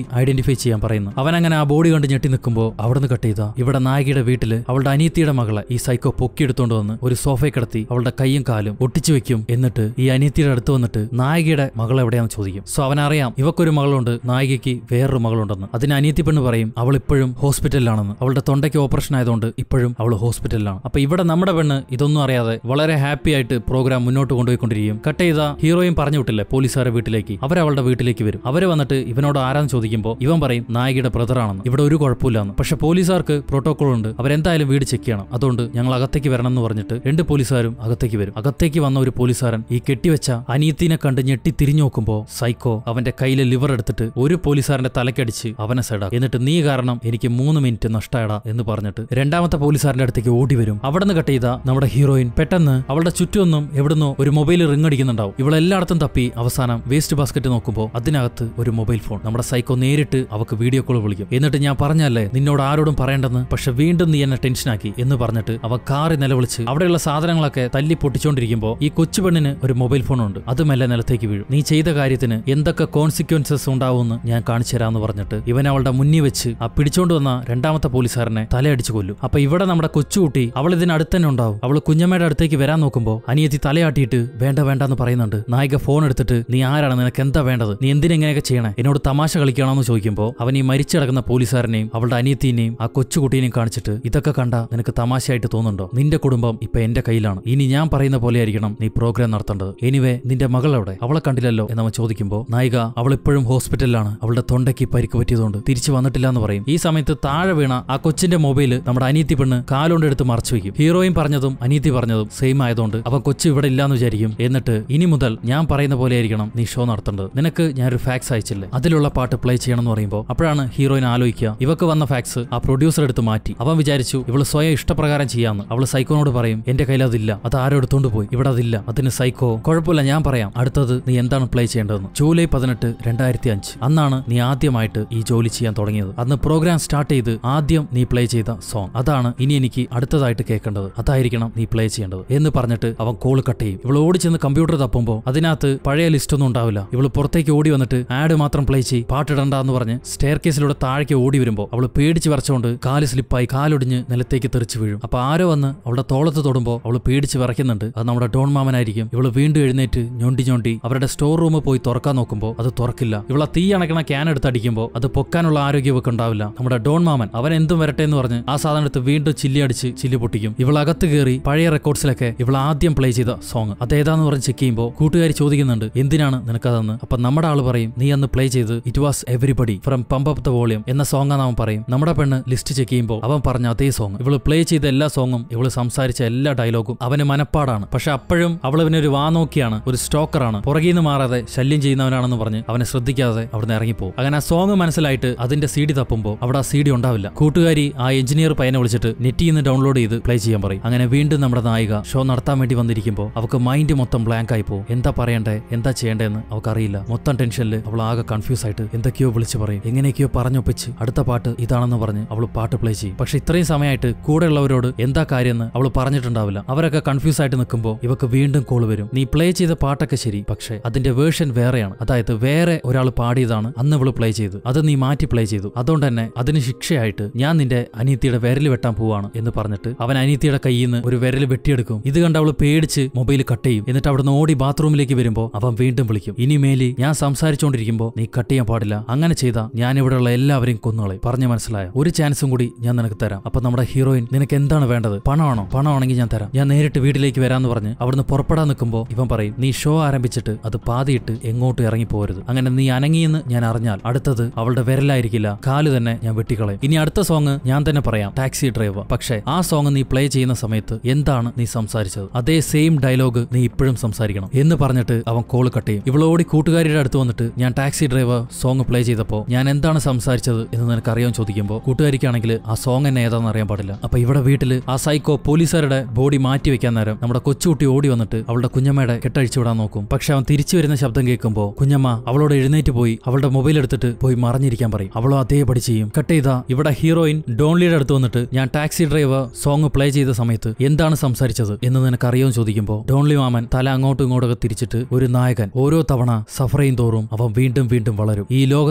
ഐഡന്റിഫൈ ചെയ്യാൻ പറയുന്നു അവൻ അങ്ങനെ ആ ബോഡി കണ്ട് ഞെട്ടി നിൽക്കുമ്പോൾ അവിടുന്ന് കട്ട് ചെയ്ത ഇവിടെ നായികയുടെ വീട്ടില് അവളുടെ അനിയത്തിയുടെ മകളെ ഈ സൈക്കോ പൊക്കിയെടുത്തോണ്ട് വന്ന് ഒരു സോഫയിൽ കിടത്തി അവളുടെ കൈയും കാലും ഒട്ടിച്ചു വെക്കും എന്നിട്ട് ഈ അനിയത്തിയുടെ അടുത്ത് വന്നിട്ട് നായികയുടെ മകൾ എവിടെയാണെന്ന് ചോദിക്കും സോ അവനറിയാം ഇവക്കൊരു മകളുണ്ട് നായികയ്ക്ക് വേറൊരു മകളുണ്ടെന്ന് അതിന് അനിയത്തി പെണ്ണ് പറയും അവൾ ഇപ്പോഴും ഹോസ്പിറ്റലിലാണെന്ന് അവളുടെ തൊണ്ടയ്ക്ക് ഓപ്പറേഷൻ ആയതുകൊണ്ട് ഇപ്പോഴും അവൾ ഹോസ്പിറ്റലിലാണ് അപ്പൊ ഇവിടെ നമ്മുടെ പെണ്ണ് ഇതൊന്നും അറിയാതെ വളരെ ഹാപ്പി ആയിട്ട് പ്രോഗ്രാം മുന്നോട്ട് കൊണ്ടുപോയിക്കൊണ്ടിരിക്കും കട്ട് ചെയ്ത ഹീറോയും പറഞ്ഞു വിട്ടില്ലേ പോലീസുകാരെ വീട്ടിലേക്ക് അവരവളുടെ വീട്ടിലേക്ക് വരും അവര് വന്നിട്ട് ഇവനോട് ആരാന്ന് ചോദിക്കുമ്പോൾ ഇവൻ പറയും നായികയുടെ ബ്രദറാണെന്ന് ഇവിടെ ഒരു കുഴപ്പമില്ലാന്ന് പക്ഷെ പോലീസുകാർക്ക് പ്രോട്ടോകോൾ ഉണ്ട് അവരെന്തായാലും വീട് ചെക്ക് ചെയ്യണം അതുകൊണ്ട് ഞങ്ങൾ അകത്തേക്ക് വരണം എന്ന് പറഞ്ഞിട്ട് രണ്ട് പോലീസുകാരും അകത്തേക്ക് വരും അകത്തേക്ക് വന്ന ഒരു പോലീസുകാരൻ ഈ കെട്ടിവെച്ച അനിയത്തിനെ കണ്ട് ഞെട്ടി തിരിഞ്ഞു നോക്കുമ്പോൾ സൈക്കോ അവന്റെ കയ്യിലെ ലിവർ എടുത്തിട്ട് ഒരു പോലീസുകാരന്റെ തലക്കടിച്ച് അവനെ സൈഡാക്കും എന്നിട്ട് നീ കാരണം എനിക്ക് മൂന്ന് മിനിറ്റ് നഷ്ടമായടാ എന്ന് പറഞ്ഞിട്ട് രണ്ടാമത്തെ പോലീസുകാരന്റെ അടുത്തേക്ക് ഓടി വരും അവിടെ നിന്ന് കട്ട് ചെയ്ത നമ്മുടെ ഹീറോയിൻ പെട്ടെന്ന് അവളുടെ ചുറ്റുമൊന്നും എവിടുന്നോ ഒരു മൊബൈൽ റിംഗ് അടിക്കുന്നുണ്ടാവും ഇവളെല്ലായിടത്തും തപ്പി അവസാനം വേസ്റ്റ് ബാസ്ക്കറ്റ് നോക്കുമ്പോൾ അതിനകത്ത് ഒരു മൊബൈൽ ഫോൺ നമ്മുടെ സൈക്കോ നേരിട്ട് അവക്ക് വീഡിയോ കോൾ വിളിക്കും എന്നിട്ട് ഞാൻ പറഞ്ഞല്ലേ നിന്നോട് ആരോടും പറയേണ്ടെന്ന് പക്ഷെ വീണ്ടും നീ എന്നെ ടെൻഷനാക്കി എന്ന് പറഞ്ഞിട്ട് അവ കാറി നിലവിളിച്ച് അവിടെയുള്ള സാധനങ്ങളൊക്കെ തല്ലി പൊട്ടിച്ചോണ്ടിരിക്കുമ്പോൾ ഈ കൊച്ചു പെണ്ണിന് ഒരു മൊബൈൽ ഫോൺ ഉണ്ട് അത് മെല്ലെ നിലത്തേക്ക് വീഴും നീ ചെയ്ത കാര്യത്തിന് എന്തൊക്കെ കോൺസിക്വൻസസ് ഉണ്ടാവുമെന്ന് ഞാൻ കാണിച്ചു തരാമെന്ന് പറഞ്ഞിട്ട് ഇവൻ അവളുടെ മുന്നിൽ വെച്ച് ആ പിടിച്ചോണ്ട് വന്ന രണ്ടാമത്തെ പോലീസുകാരനെ തലയടിച്ചു കൊല്ലും അപ്പൊ ഇവിടെ നമ്മുടെ കൊച്ചുകുട്ടി അവൾ ഇതിനടുത്ത് തന്നെ ഉണ്ടാവും അവൾ കുഞ്ഞമ്മയുടെ അടുത്തേക്ക് വരാൻ നോക്കുമ്പോൾ അനിയത്തി തലയാട്ടിയിട്ട് വേണ്ട വേണ്ട എന്ന് പറയുന്നുണ്ട് നായിക ഫോൺ എടുത്തിട്ട് നീ ആരാണ് നിനക്ക് എന്താ വേണ്ടത് നീ എന്തിനെങ്ങനെയൊക്കെ ചെയ്യണേ എന്നോട് തമാശ കളിക്കണമെന്ന് ചോദിക്കുമ്പോൾ അവൻ ഈ മരിച്ചു കിടക്കുന്ന പോലീസുകാരനെയും അവളുടെ അനിയത്തിനെയും ആ കൊച്ചുകുട്ടീനെയും കാണിച്ചിട്ട് ഇതൊക്കെ കണ്ട നിനക്ക് തമാശയായിട്ട് തോന്നുന്നുണ്ടോ നിന്റെ കുടുംബം ഇപ്പൊ എന്റെ കയ്യിലാണ് ഇനി ഞാൻ പറയുന്ന പോലെ ആയിരിക്കണം നീ പ്രോഗ്രാം നടത്തേണ്ടത് എനിവേ നിന്റെ മകൾ എവിടെ അവളെ കണ്ടില്ലല്ലോ എന്നവൻ ചോദിക്കുമ്പോൾ നായിക അവൾ ഇപ്പോഴും ഹോസ്പിറ്റലിലാണ് അവളുടെ തൊണ്ടയ്ക്ക് പരിക്ക് പറ്റിയതുകൊണ്ട് തിരിച്ചു വന്നിട്ടില്ല എന്ന് പറയും ഈ സമയത്ത് താഴെ വീണ ആ കൊച്ചിന്റെ മൊബൈൽ നമ്മുടെ അനിയത്തി പെണ്ണ് കാലുകൊണ്ട് എടുത്ത് മറച്ചു വെക്കും ഹീറോയിൻ പറഞ്ഞതും അനിയത്തി പറഞ്ഞതും സെയിം ആയതുകൊണ്ട് അവൻ കൊച്ചു ഇവിടെ ഇല്ലാന്ന് വിചാരിക്കും എന്നിട്ട് ഇനി മുതൽ ഞാൻ പറയുന്ന പോലെ ആയിരിക്കണം നീ ഷോ നടത്തേണ്ടത് നിനക്ക് ഞാനൊരു ഫാക്സ് അയച്ചില്ലേ അതിലുള്ള പാട്ട് പ്ലേ ചെയ്യണം എന്ന് പറയുമ്പോൾ അപ്പോഴാണ് ഹീറോയിൻ ആലോചിക്കുക ഇവക്ക് വന്ന ഫാക്സ് ആ പ്രൊഡ്യൂസർ എടുത്ത് മാറ്റി അവൻ വിചാരിച്ചു ഇവള് സ്വയം ഇഷ്ടപ്രകാരം ചെയ്യാന്ന് അവള് സൈക്കോനോട് പറയും എന്റെ കയ്യിൽ അതില്ല അത് ആരോ എടുത്തോണ്ട് പോയി ഇവിടെ അതില്ല അതിന് സൈക്കോ കുഴപ്പമില്ല ഞാൻ പറയാം അടുത്തത് നീ എന്താണ് പ്ലേ ചെയ്യേണ്ടതെന്ന് ജൂലൈ പതിനെട്ട് രണ്ടായിരത്തി അഞ്ച് അന്നാണ് നീ ആദ്യമായിട്ട് ഈ ജോലി ചെയ്യാൻ തുടങ്ങിയത് അന്ന് പ്രോഗ്രാം സ്റ്റാർട്ട് ചെയ്ത് ആദ്യം നീ പ്ലേ ചെയ്ത സോങ് അതാണ് ഇനി എനിക്ക് അടുത്തതായിട്ട് കേൾക്കേണ്ടത് അതായിരിക്കണം നീ പ്ലേ ചെയ്യേണ്ടത് എന്ന് പറഞ്ഞിട്ട് അവൻ കോൾ കട്ട് ചെയ്യും ഇവൾ ഓടി ചെന്ന് കമ്പ്യൂട്ടർ തപ്പുമ്പോൾ അതിനകത്ത് പഴയ ലിസ്റ്റ് ഒന്നും ഉണ്ടാവില്ല ഇവള് പുറത്തേക്ക് ഓടി വന്നിട്ട് ആഡ് മാത്രം പ്ലേ ചെയ്യും പാട്ടിടണ്ട എന്ന് പറഞ്ഞ് സ്റ്റെയർ കേസിലൂടെ താഴേക്ക് ഓടി വരുമ്പോൾ അവൾ പേടിച്ച് വരച്ചുകൊണ്ട് കാല് സ്ലിപ്പായി കാലൊടിഞ്ഞ് നിലത്തേക്ക് തെറിച്ച് വീഴും അപ്പൊ ആരോ വന്ന് അവളുടെ തോളത്ത് തൊടുമ്പോൾ അവൾ പേടിച്ച് വിറയ്ക്കുന്നുണ്ട് അത് നമ്മുടെ ഡോൺ മാമനായിരിക്കും ഇവള് വീണ്ടും എഴുന്നേറ്റ് ഞൊണ്ടി ഞൊണ്ടി അവരുടെ സ്റ്റോർ റൂം പോയി തുറക്കാൻ നോക്കുമ്പോൾ അത് തുറക്കില്ല ഇവളെ തീ അണക്കണ ക്യാൻ എടുത്ത് അടിക്കുമ്പോൾ അത് പൊക്കാനുള്ള ആരോഗ്യം ഇവക്ക് ഉണ്ടാവില്ല നമ്മുടെ ഡോൺ മാമൻ അവൻ എന്തും വരട്ടെ എന്ന് പറഞ്ഞ് ആ സാധനം എടുത്ത് വീണ്ടും ചില്ലി അടിച്ച് ചില്ലി പൊട്ടിക്കും ഇവൾ അകത്ത് കയറി പഴയ റെക്കോർഡ്സിലൊക്കെ ഇവൾ ആദ്യം പ്ലേ ചെയ്ത സോങ് അതേതാന്ന് പറഞ്ഞ് ചെക്ക് ചെയ്യുമ്പോൾ കൂട്ടുകാരി ചോദിക്കുന്നുണ്ട് എന്തിനാണ് നിനക്കതെന്ന് അപ്പൊ നമ്മുടെ ആള് പറയും നീ അന്ന് പ്ലേ ചെയ്ത് it was everybody from pump up the volume എന്ന സോങ് ആണെന്ന് അവൻ പറയും നമ്മുടെ പെണ്ണ് ലിസ്റ്റ് ചെക്ക് ചെയ്യുമ്പോൾ അവൻ പറഞ്ഞ അതേ സോങ് ഇവള് പ്ലേ ചെയ്ത എല്ലാ സോങ്ങും ഇവള് സംസാരിച്ച എല്ലാ ഡയലോഗും അവന് മനപ്പാടാണ് പക്ഷെ അപ്പോഴും അവൾ ഇവനൊരു വാ നോക്കിയാണ് ഒരു സ്റ്റോക്കറാണ് പുറകിൽ നിന്ന് മാറാതെ ശല്യം ചെയ്യുന്നവനാണെന്ന് പറഞ്ഞ് അവനെ ശ്രദ്ധിക്കാതെ അവിടുന്ന് ഇറങ്ങിപ്പോകും അങ്ങനെ ആ സോങ് മനസ്സിലായിട്ട് അതിന്റെ സി ഡി തപ്പുമ്പോൾ അവിടെ ആ സി ഡി ഉണ്ടാവില്ല കൂട്ടുകാരി ആ എഞ്ചിനീയർ പയ്യനെ വിളിച്ചിട്ട് നെറ്റിൽ നിന്ന് ഡൗൺലോഡ് ചെയ്ത് പ്ലേ ചെയ്യാൻ പറയും അങ്ങനെ വീണ്ടും നമ്മുടെ നായിക ഷോ നടത്താൻ വേണ്ടി വന്നിരിക്കുമ്പോൾ അവൾക്ക് മൈൻഡ് മൊത്തം ബ്ലാങ്ക് ആയി പോകും എന്താ പറയണ്ടേ എന്താ ചെയ്യേണ്ടതെന്ന് അവൾക്കറിയില്ല മൊത്തം ടെൻഷനിൽ അവൾ ആകെ കൺഫ്യൂസ് ആയിട്ട് എന്തൊക്കെയോ വിളിച്ച് പറയും എങ്ങനെയൊക്കെയോ പറഞ്ഞൊപ്പിച്ച് അടുത്ത പാട്ട് ഇതാണെന്ന് പറഞ്ഞ് അവൾ പാട്ട് പ്ലേ ചെയ്യും പക്ഷെ ഇത്രയും സമയമായിട്ട് കൂടെയുള്ളവരോട് എന്താ കാര്യമെന്ന് അവൾ പറഞ്ഞിട്ടുണ്ടാവില്ല അവരൊക്കെ കൺഫ്യൂസ് ആയിട്ട് നിൽക്കുമ്പോൾ ഇവക്ക് വീണ്ടും കോൾ വരും നീ പ്ലേ ചെയ്ത പാട്ടൊക്കെ ശരി പക്ഷെ അതിന്റെ വേർഷൻ വേറെയാണ് അതായത് വേറെ ഒരാൾ പാടിയതാണ് അന്ന് ഇവള് പ്ലേ ചെയ്തു അത് നീ മാറ്റി പ്ലേ ചെയ്തു അതുകൊണ്ട് തന്നെ അതിന് ശിക്ഷയായിട്ട് ഞാൻ നിന്റെ അനിയത്തിയുടെ വിരൽ വെട്ടാൻ പോവാണ് എന്ന് പറഞ്ഞിട്ട് അവൻ അനിയത്തിയുടെ കയ്യിൽ നിന്ന് ഒരു വിരൽ വെട്ടിയെടുക്കും ഇത് കണ്ട് അവള് പേടിച്ച് മൊബൈൽ കട്ട് ചെയ്യും എന്നിട്ട് അവിടുന്ന് ഓടി ബാത്റൂമിലേക്ക് വരുമ്പോൾ അവൻ വീണ്ടും വിളിക്കും ഇനി മേലി ഞാൻ സംസാരിച്ചുകൊണ്ടിരിക്കുമ്പോൾ നീ കട്ട് ചെയ്യാൻ പാടില്ല അങ്ങനെ ചെയ്ത ഞാൻ ഇവിടെയുള്ള എല്ലാവരെയും കൊന്നുകളെ പറഞ്ഞു മനസ്സിലായ ഒരു ചാൻസും കൂടി ഞാൻ നിനക്ക് തരാം അപ്പൊ നമ്മുടെ ഹീറോയിൻ നിനക്ക് എന്താണ് വേണ്ടത് പണമാണോ പണമാണെങ്കിൽ ഞാൻ തരാം ഞാൻ നേരിട്ട് വീട്ടിലേക്ക് വരാന്ന് പറഞ്ഞ് അവിടുന്ന് പുറപ്പെടാൻ നിൽക്കുമ്പോൾ ഇവൻ പറയും നീ ഷോ ആരംഭിച്ചിട്ട് അത് പാതിയിട്ട് എങ്ങോട്ടും ഇറങ്ങി പോരുത് അങ്ങനെ നീ അനങ്ങിയെന്ന് ഞാൻ അറിഞ്ഞാൽ അടുത്തത് അവളുടെ വിരലായിരിക്കില്ല കാല് തന്നെ ഞാൻ വെട്ടിക്കളയും ഇനി അടുത്ത സോങ് ഞാൻ തന്നെ പറയാം ടാക്സി ഡ്രൈവർ പക്ഷേ ആ സോങ് നീ പ്ലേ ചെയ്യുന്ന സമയത്ത് എന്താണ് നീ സംസാരിച്ചത് അതേ സെയിം ഡയലോഗ് നീ ഇപ്പോഴും സംസാരിക്കണം എന്ന് പറഞ്ഞിട്ട് അവൻ കോൾ കട്ട് ചെയ്യും ഇവളോടി കൂട്ടുകാരിയുടെ അടുത്ത് വന്നിട്ട് ഞാൻ ടാക്സി ഡ്രൈവർ സോങ് പ്ലേ ചെയ്തപ്പോൾ ഞാൻ എന്താണ് സംസാരിച്ചത് എന്ന് നിനക്ക് അറിയാൻ ചോദിക്കുമ്പോൾ കൂട്ടുകാരിക്കാണെങ്കിൽ ആ സോങ് എന്നെ ഏതാണെന്ന് അറിയാൻ പാടില്ല അപ്പൊ ഇവിടെ വീട്ടിൽ ആ സൈക്കോ പോലീസുകാരുടെ ബോഡി മാറ്റി വെക്കാൻ നേരം നമ്മുടെ കൊച്ചുകുട്ടി ഓടി വന്നിട്ട് അവളുടെ കുഞ്ഞമ്മയുടെ കെട്ടഴിച്ചു വിടാൻ നോക്കും പക്ഷെ അവൻ തിരിച്ചു വരുന്ന ശബ്ദം കേൾക്കുമ്പോൾ കുഞ്ഞമ്മ അവളോട് എഴുന്നേറ്റ് പോയി അവളുടെ മൊബൈൽ എടുത്തിട്ട് പോയി മറിഞ്ഞിരിക്കാൻ പറയും അവളും അതേപടി ചെയ്യും കട്ട് ചെയ്ത ഇവിടെ ഹീറോയിൻ ഡോൺലിയുടെ അടുത്ത് വന്നിട്ട് ഞാൻ ടാക്സി ഡ്രൈവർ സോങ് പ്ലേ ചെയ്ത സമയത്ത് എന്താണ് സംസാരിച്ചത് എന്ന് നിനക്ക് അറിയാമെന്ന് ചോദിക്കുമ്പോൾ ഡോൺലി മാമൻ തല അങ്ങോട്ടും ഇങ്ങോട്ടൊക്കെ തിരിച്ചിട്ട് ഒരു നായകൻ ഓരോ തവണ സഫർ ചെയ്യും തോറും അവൻ വീണ്ടും വീണ്ടും വളരും ഈ ലോകത്തിൽ നടക്കുന്ന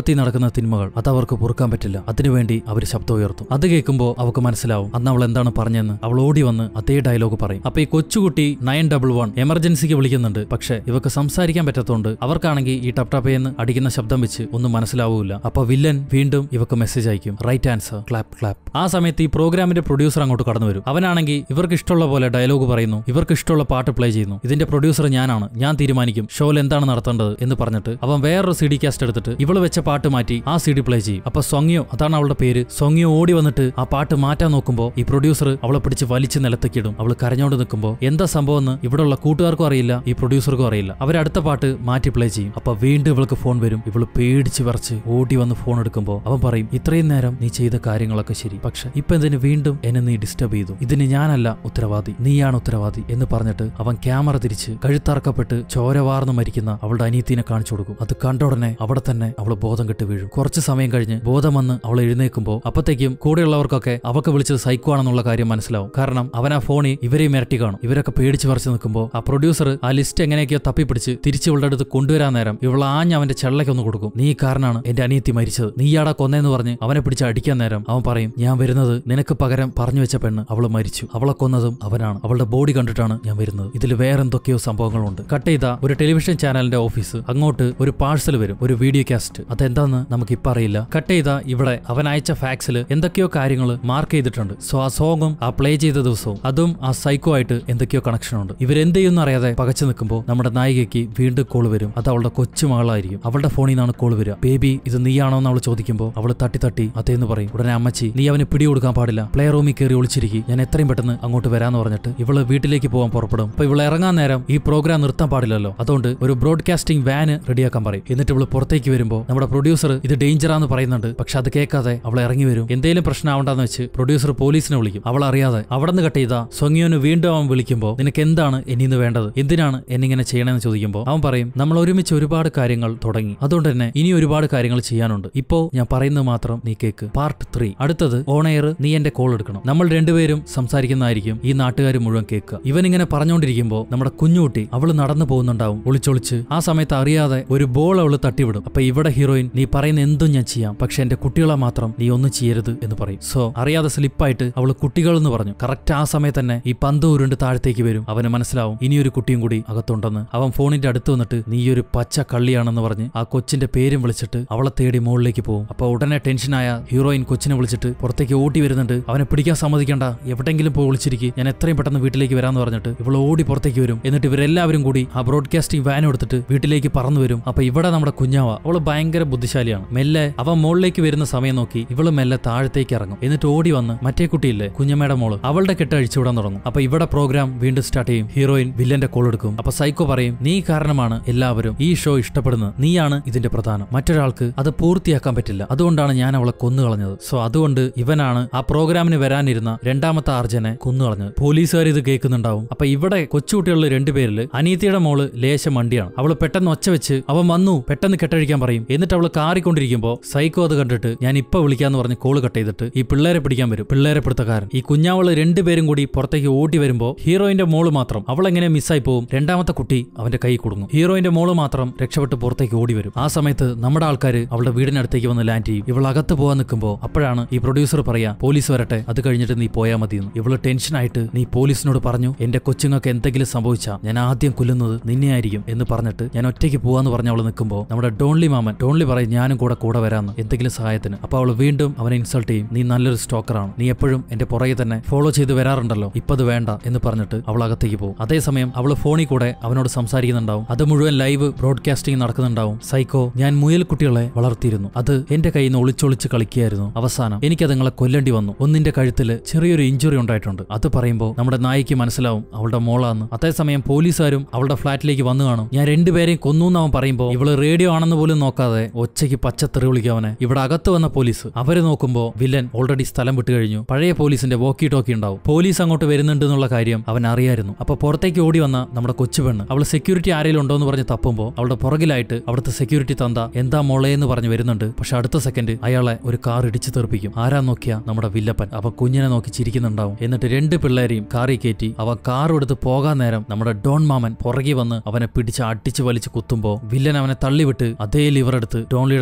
നടക്കുന്ന തിന്മകൾ അത് അവർക്ക് പൊറുക്കാൻ പറ്റില്ല അതിനുവേണ്ടി അവർ ശബ്ദം ഉയർത്തും അത് കേൾക്കുമ്പോൾ അവൾക്ക് മനസ്സിലാവും അന്ന് അവൾ എന്താണ് പറഞ്ഞെന്ന് അവൾ ഓടി വന്ന് അതേ ഡയലോഗ് പറയും അപ്പൊ ഈ കൊച്ചുകുട്ടി നയൻ ഡബിൾ വൺ എമർജൻസിക്ക് വിളിക്കുന്നുണ്ട് പക്ഷെ ഇവക്ക് സംസാരിക്കാൻ പറ്റാത്തതുകൊണ്ട് അവർക്കാണെങ്കിൽ ഈ ടപ് ടപ്പയെന്ന് അടിക്കുന്ന ശബ്ദം വെച്ച് ഒന്നും മനസ്സിലാവൂല അപ്പൊ വില്ലൻ വീണ്ടും ഇവക്ക് മെസ്സേജ് അയക്കും റൈറ്റ് ആൻസർ ക്ലാപ്പ് ക്ലാപ്പ് ആ സമയത്ത് ഈ പ്രോഗ്രാമിന്റെ പ്രൊഡ്യൂസർ അങ്ങോട്ട് കടന്നു വരും അവനാണെങ്കിൽ ഇവർക്ക് ഇഷ്ടമുള്ള പോലെ ഡയലോഗ് പറയുന്നു ഇവർക്ക് ഇഷ്ടമുള്ള പാട്ട് പ്ലേ ചെയ്യുന്നു ഇതിന്റെ പ്രൊഡ്യൂസർ ഞാനാണ് ഞാൻ തീരുമാനിക്കും ഷോയിൽ എന്താണ് നടത്തേണ്ടത് എന്ന് പറഞ്ഞിട്ട് അവൻ വേറൊരു സി ഡി കാസ്റ്റ് എടുത്തിട്ട് ഇവള് വെച്ച പാട്ട് മാറ്റി ആ സി ഡി പ്ലേ ചെയ്യും അപ്പൊ സൊങ്ങിയോ അതാണ് അവളുടെ പേര് സൊങ്ങിയോ ഓടി വന്നിട്ട് ആ പാട്ട് മാറ്റാൻ നോക്കുമ്പോൾ ഈ പ്രൊഡ്യൂസർ അവളെ പിടിച്ച് വലിച്ച് നിലത്തേക്കിടും അവൾ കരഞ്ഞോണ്ട് നിൽക്കുമ്പോൾ എന്താ സംഭവം എന്ന് ഇവിടെയുള്ള കൂട്ടുകാർക്കും അറിയില്ല ഈ പ്രൊഡ്യൂസർക്കും അറിയില്ല അവർ അടുത്ത പാട്ട് മാറ്റി പ്ലേ ചെയ്യും അപ്പൊ വീണ്ടും ഇവൾക്ക് ഫോൺ വരും ഇവള് പേടിച്ച് വിറച്ച് ഓടി വന്ന് ഫോൺ എടുക്കുമ്പോൾ അവൻ പറയും ഇത്രയും നേരം നീ ചെയ്ത കാര്യങ്ങളൊക്കെ ശരി പക്ഷെ ഇപ്പൊ എന്തിനു വീണ്ടും എന്നെ നീ ഡിസ്റ്റർബ് ചെയ്തു ഇതിന് ഞാനല്ല ഉത്തരവാദി നീയാണ് ഉത്തരവാദി എന്ന് പറഞ്ഞിട്ട് അവൻ ക്യാമറ തിരിച്ച് കഴുത്തറക്കപ്പെട്ട് ചോരവാർന്ന് മരിക്കുന്ന അവളുടെ അനിയത്തിനെ കാണിച്ചു കൊടുക്കും അത് കണ്ട ഉടനെ അവിടെ തന്നെ അവള് ബോധം കെട്ട് വീഴും കുറച്ച് സമയം കഴിഞ്ഞ് ബോധം വന്ന് അവൾ എഴുന്നേൽക്കുമ്പോൾ അപ്പത്തേക്കും കൂടെയുള്ളവർക്കൊക്കെ അവക്ക് വിളിച്ചത് സൈക്കോ ആണെന്നുള്ള കാര്യം മനസ്സിലാവും കാരണം അവൻ ആ ഫോണിൽ ഇവരെയും ഇരട്ടി കാണും ഇവരൊക്കെ പേടിച്ച് പറിച്ചു നിൽക്കുമ്പോൾ ആ പ്രൊഡ്യൂസർ ആ ലിസ്റ്റ് എങ്ങനെയൊക്കെയോ തപ്പിപ്പിടിച്ച് തിരിച്ച് ഇവളുടെ അടുത്ത് കൊണ്ടുവരാൻ നേരം ഇവൾ ആഞ്ഞ് അവന്റെ ചെള്ളയ്ക്കൊന്ന് കൊടുക്കും നീ കാരണമാണ് എന്റെ അനിയത്തി മരിച്ചത് നീയാടാ കൊന്നേന്ന് പറഞ്ഞ് അവനെ പിടിച്ച് അടിക്കാൻ നേരം അവൻ പറയും ഞാൻ വരുന്നത് നിനക്ക് പകരം പറഞ്ഞു വെച്ച പെണ്ണ് അവള് മരിച്ചു അവളെ കൊന്നതും അവനാണ് അവളുടെ ബോഡി കണ്ടിട്ടാണ് ഞാൻ വരുന്നത് ഇതിൽ വേറെ എന്തൊക്കെയോ സംഭവങ്ങളുണ്ട് കട്ട് ചെയ്ത ഒരു ടെലിവിഷൻ ചാനലിന്റെ ഓഫീസ് അങ്ങോട്ട് ഒരു പാഴ്സൽ വരും ഒരു വീഡിയോ കാസ്റ്റ് അതെന്താന്ന് നമുക്ക് ഇപ്പൊ അറിയില്ല കട്ട് ചെയ്ത ഇവിടെ അവൻ അയച്ച ഫാക്സിൽ എന്തൊക്കെയോ കാര്യങ്ങൾ മാർക്ക് ചെയ്തിട്ടുണ്ട് സോ ആ സോങ്ങും ആ പ്ലേ ചെയ്ത ദിവസവും അതും ആ സൈക്കോ ആയിട്ട് എന്തൊക്കെയോ കണക്ഷൻ ഉണ്ട് ഇവരെന്ത് ചെയ്യുന്ന അറിയാതെ പകച്ചു നിൽക്കുമ്പോൾ നമ്മുടെ നായികയ്ക്ക് വീണ്ടും കോൾ വരും അത് അവളുടെ കൊച്ചു മകളായിരിക്കും അവളുടെ ഫോണിൽ നിന്നാണ് കോൾ വരിക ബേബി ഇത് നീയാണോ എന്ന് അവൾ ചോദിക്കുമ്പോൾ അവൾ തട്ടി തട്ടി അതേന്ന് പറയും ഉടനെ അമ്മച്ചി നീ അവന് പിടി കൊടുക്കാൻ പാടില്ല പ്ലേ റൂമിൽ കയറി ഒളിച്ചിരിക്കും ഞാൻ എത്രയും പെട്ടെന്ന് അങ്ങോട്ട് വരാന്ന് പറഞ്ഞിട്ട് ഇവള് വീട്ടിലേക്ക് പോകാൻ പുറപ്പെടും അപ്പൊ ഇവൾ ഇറങ്ങാൻ നേരം ഈ പ്രോഗ്രാം നിർത്താൻ പാടില്ലല്ലോ അതുകൊണ്ട് ഒരു ബ്രോഡ്കാസ്റ്റിംഗ് വാന് റെഡിയാക്കാൻ പറയും എന്നിട്ട് ഇവള് പുറത്തേക്ക് വരുമ്പോൾ നമ്മുടെ പ്രൊഡ്യൂസർ ഇത് ഡേഞ്ചറാന്ന് പറയുന്നുണ്ട് പക്ഷെ അത് കേൾക്കാതെ അവൾ ഇറങ്ങി വരും എന്തേലും പ്രശ്നം ആവണ്ടെന്ന് വെച്ച് പ്രൊഡ്യൂസർ പോലീസിനെ വിളിക്കും അവൾ അറിയാതെ അവിടെ നിന്ന് കട്ട് ചെയ്ത സൊങ്ങിയോന് വീണ്ടും അവൻ വിളിക്കുമ്പോൾ നിനക്ക് എന്താണ് ഇനിന്ന് വേണ്ടത് എന്തിനാണ് എന്നിങ്ങനെ ചെയ്യണമെന്ന് ചോദിക്കുമ്പോൾ അവൻ പറയും നമ്മൾ ഒരുമിച്ച് ഒരുപാട് കാര്യങ്ങൾ തുടങ്ങി അതുകൊണ്ട് തന്നെ ഇനി ഒരുപാട് കാര്യങ്ങൾ ചെയ്യാനുണ്ട് ഇപ്പോ ഞാൻ പറയുന്നത് മാത്രം നീ കേക്ക് പാർട്ട് ത്രീ അടുത്തത് ഓൺ എയർ നീ എന്റെ കോൾ എടുക്കണം നമ്മൾ രണ്ടുപേരും സംസാരിക്കുന്നതായിരിക്കും ഈ നാട്ടുകാർ മുഴുവൻ കേൾക്കുക ഇവൻ ഇങ്ങനെ പറഞ്ഞുകൊണ്ടിരിക്കുമ്പോൾ നമ്മുടെ കുഞ്ഞുകുട്ടി അവള് നടന്നു പോകുന്നുണ്ടാവും ഒളിച്ചൊളിച്ച് ആ സമയത്ത് അറിയാതെ ഒരു ബോൾ അവള് തട്ടിവിടും അപ്പൊ ഇവിടെ ഹീറോയിൻ നീ പറയുന്ന എന്തും ഞാൻ ചെയ്യാം പക്ഷെ എന്റെ കുട്ടികളെ മാത്രം നീ ഒന്നും ചെയ്യരുത് എന്ന് പറയും സോ അറിയാതെ സ്ലിപ്പായിട്ട് അവള് കുട്ടികൾ എന്ന് പറഞ്ഞു കറക്റ്റ് ആ സമയത്ത് തന്നെ ഈ പന്ത് ഉരുണ്ട് താഴത്തേക്ക് വരും അവന് മനസ്സിലാവും ഇനിയൊരു കുട്ടിയും കൂടി അകത്തുണ്ടെന്ന് അവൻ ഫോണിന്റെ അടുത്ത് വന്നിട്ട് നീ ഒരു പച്ച കള്ളിയാണെന്ന് പറഞ്ഞ് ആ കൊച്ചിന്റെ പേരും വിളിച്ചിട്ട് അവളെ തേടി മുകളിലേക്ക് പോകും അപ്പൊ ഉടനെ ടെൻഷനായ ഹീറോയിൻ കൊച്ചിനെ വിളിച്ചിട്ട് പുറത്തേക്ക് ഓടി വരുന്നുണ്ട് അവനെ പിടിക്കാൻ സമ്മതിക്കണ്ട എവിടെങ്കിലും പോയി വിളിച്ചിരിക്കും ഞാൻ എത്രയും പെട്ടെന്ന് വീട്ടിലേക്ക് വരാന്ന് പറഞ്ഞിട്ട് ഇവൾ ഓടി പുറത്തേക്ക് വരും എന്നിട്ട് ഇവരെല്ലാവരും കൂടി ആ ബ്രോഡ്കാസ്റ്റിംഗ് വാൻ എടുത്തിട്ട് വീട്ടിലേക്ക് പറന്നു വരും അപ്പൊ ഇവിടെ നമ്മുടെ കുഞ്ഞാവ അവള് ഭയങ്കര ബുദ്ധിശാലിയാണ് മെല്ലെ അവൻ മുകളിലേക്ക് വരുന്ന സമയം നോക്കി ഇവള് മെല്ലെ താഴത്തേക്ക് ഇറങ്ങും എന്നിട്ട് ഓടി വന്ന് മറ്റേ കുട്ടിയില്ലേ കുഞ്ഞമ്മയുടെ മോള് അവളുടെ കെട്ട് അഴിച്ചുവിടാൻ തുടങ്ങും അപ്പൊ ഇവിടെ പ്രോഗ്രാം വീണ്ടും സ്റ്റാർട്ട് ചെയ്യും ഹീറോയിൻ വില്ലന്റെ കോൾ എടുക്കും അപ്പൊ സൈക്കോ പറയും നീ കാരണമാണ് എല്ലാവരും ഈ ഷോ ഇഷ്ടപ്പെടുന്നത് നീയാണ് ഇതിന്റെ പ്രധാനം മറ്റൊരാൾക്ക് അത് പൂർത്തിയാക്കാൻ പറ്റില്ല അതുകൊണ്ടാണ് ഞാൻ അവളെ കൊന്നുകളഞ്ഞത് സോ അതുകൊണ്ട് ഇവനാണ് ആ പ്രോഗ്രാമിന് വരാനിരുന്ന രണ്ടാമത്തെ ആർജനെ കൊന്നുകളഞ്ഞത് പോലീസുകാർ ഇത് കേൾക്കുന്നുണ്ടാവും അപ്പൊ ഇവിടെ കൊച്ചുകുട്ടികളിൽ രണ്ടുപേരില് അനീതിയുടെ മോള് ലേശം മണ്ടിയാണ് അവള് പെട്ടെന്ന് ഒച്ച വെച്ച് അവൻ വന്നു പെട്ടെന്ന് കെട്ടഴിക്കാൻ പറയും എന്നിട്ട് അവള് കാറിക്കൊണ്ടിരിക്കുമ്പോ സൈക്കോ അത് കണ്ടിട്ട് ഞാൻ ഇപ്പൊ വിളിക്കാന്ന് പറഞ്ഞ് കോള് കട്ട് ചെയ്തിട്ട് ഈ പിള്ളേരെ പിടിക്കാൻ വരും പിള്ളേരെ പിടുത്തക്കാരൻ ഈ കുഞ്ഞാവള് രണ്ടുപേരും കൂടി പുറത്തേക്ക് ഓടി വരുമ്പോ ഹീറോയിന്റെ മോള് മാത്രം അവൾ എങ്ങനെ മിസ്സായി പോവും രണ്ടാമത്തെ കുട്ടി അവന്റെ കൈ കൊടുങ്ങും ഹീറോയിന്റെ മോള് മാത്രം രക്ഷപ്പെട്ട് പുറത്തേക്ക് ഓടി വരും ആ സമയത്ത് നമ്മുടെ ആൾക്കാർ അവളുടെ വീടിനടുത്തേക്ക് വന്ന് ലാൻഡ് ചെയ്യും ഇവൾ അകത്ത് പോകാൻ നിൽക്കുമ്പോൾ അപ്പോഴാണ് ഈ പ്രൊഡ്യൂസർ പറയാ പോലീസ് വരട്ടെ അത് കഴിഞ്ഞിട്ട് നീ പോയാൽ മതിയെന്ന് ഇവള് ടെൻഷനായിട്ട് നീ പോലീസിനോട് പറഞ്ഞു എന്റെ കൊച്ചുങ്ങൾക്ക് എന്തെങ്കിലും സംഭവിച്ചാ ഞാൻ ആദ്യം കൊല്ലുന്നത് നിന്നെയായിരിക്കും എന്ന് പറഞ്ഞിട്ട് ഞാൻ ഒറ്റയ്ക്ക് പോവാന്ന് പറഞ്ഞ് അവൾ നിൽക്കുമ്പോൾ നമ്മുടെ ഡോൺലി മാമൻ ഡോൺലി പറയും ഞാനും കൂടെ കൂടെ വരാന്ന് എന്തെങ്കിലും സഹായത്തിന് അപ്പൊ അവൾ വീണ്ടും അവനെ ഇൻസൾട്ട് ചെയ്യും നീ നല്ലൊരു സ്റ്റോക്കറാണ് നീ എപ്പോഴും എന്റെ പുറകെ തന്നെ ഫോളോ ചെയ്ത് വരാറുണ്ടല്ലോ ഇപ്പൊ അത് വേണ്ട എന്ന് പറഞ്ഞിട്ട് അവൾ അകത്തേക്ക് പോകും അതേസമയം അവൾ ഫോണിൽ കൂടെ അവനോട് സംസാരിക്കുന്നുണ്ടാവും അത് മുഴുവൻ ലൈവ് ബ്രോഡ്കാസ്റ്റിംഗ് നടക്കുന്നുണ്ടാവും സൈക്കോ ഞാൻ മുയൽക്കുട്ടികളെ വളർത്തിയിരുന്നു അത് എന്റെ കയ്യിൽ നിന്ന് ഒളിച്ചൊളിച്ച് കളിക്കുകയായിരുന്നു അവസാനം എനിക്ക് അതുങ്ങളെ കൊല്ലേണ്ടി വന്നു ഒന്നിന്റെ കഴുത്തില് ചെറിയൊരു ഇഞ്ചുറി ഉണ്ടായിട്ടുണ്ട് അത് പറയുമ്പോൾ നമ്മുടെ നായിക്ക് മനസ്സിലാവും അവളുടെ മോളാന്ന് അതേസമയം പോലീസുകാരും അവളുടെ ഫ്ളാറ്റിലേക്ക് വന്നു കാണും ഞാൻ രണ്ടുപേരെയും കൊന്നു എന്ന് അവൻ പറയുമ്പോൾ ഇവള് റേഡിയോ ആണെന്ന് പോലും നോക്കാതെ ഒച്ചയ്ക്ക് പച്ചത്തെറി വിളിക്കവനെ ഇവിടെ അകത്ത് വന്ന പോലീസ് അവര് നോക്കുമ്പോൾ വില്ലൻ ഓൾറെഡി സ്ഥലം വിട്ടു കഴിഞ്ഞു പഴയ പോലീസിന്റെ വോക്കി ടോക്കി ഉണ്ടാവും പോലീസ് അങ്ങോട്ട് വരുന്നുണ്ട് എന്നുള്ള കാര്യം അവൻ അറിയായിരുന്നു അപ്പൊ പുറത്തേക്ക് ഓടി വന്ന നമ്മുടെ കൊച്ചുപെണ്ണ് അവൾ സെക്യൂരിറ്റി ആരെങ്കിലും ഉണ്ടോ എന്ന് പറഞ്ഞ് തപ്പുമ്പോൾ അവളുടെ പുറകിലായിട്ട് അവിടുത്തെ സെക്യൂരിറ്റി തന്ത എന്താ മോളെ എന്ന് പറഞ്ഞ് വരുന്നുണ്ട് പക്ഷെ അടുത്ത സെക്കൻഡ് അയാളെ ഒരു കാർ ഇടിച്ചു തെറിപ്പിക്കും ആരാ നോക്കിയാ നമ്മുടെ വില്ലപ്പൻ അവ കുഞ്ഞിനെ നോക്കി ചിരിക്കുന്നുണ്ടാവും എന്നിട്ട് രണ്ട് പിള്ളേരെയും കാറി കയറ്റി അവ കാർ എടുത്ത് പോകാൻ നേരം നമ്മുടെ ഡോൺ മാമൻ പുറകെ വന്ന് അവനെ പിടിച്ച് അടിച്ച് വലിച്ച് കുത്തുമ്പോ വില്ലൻ അവനെ തള്ളിവിട്ട് അതേ ലിവർ എടുത്ത് ഡോൺലിയുടെ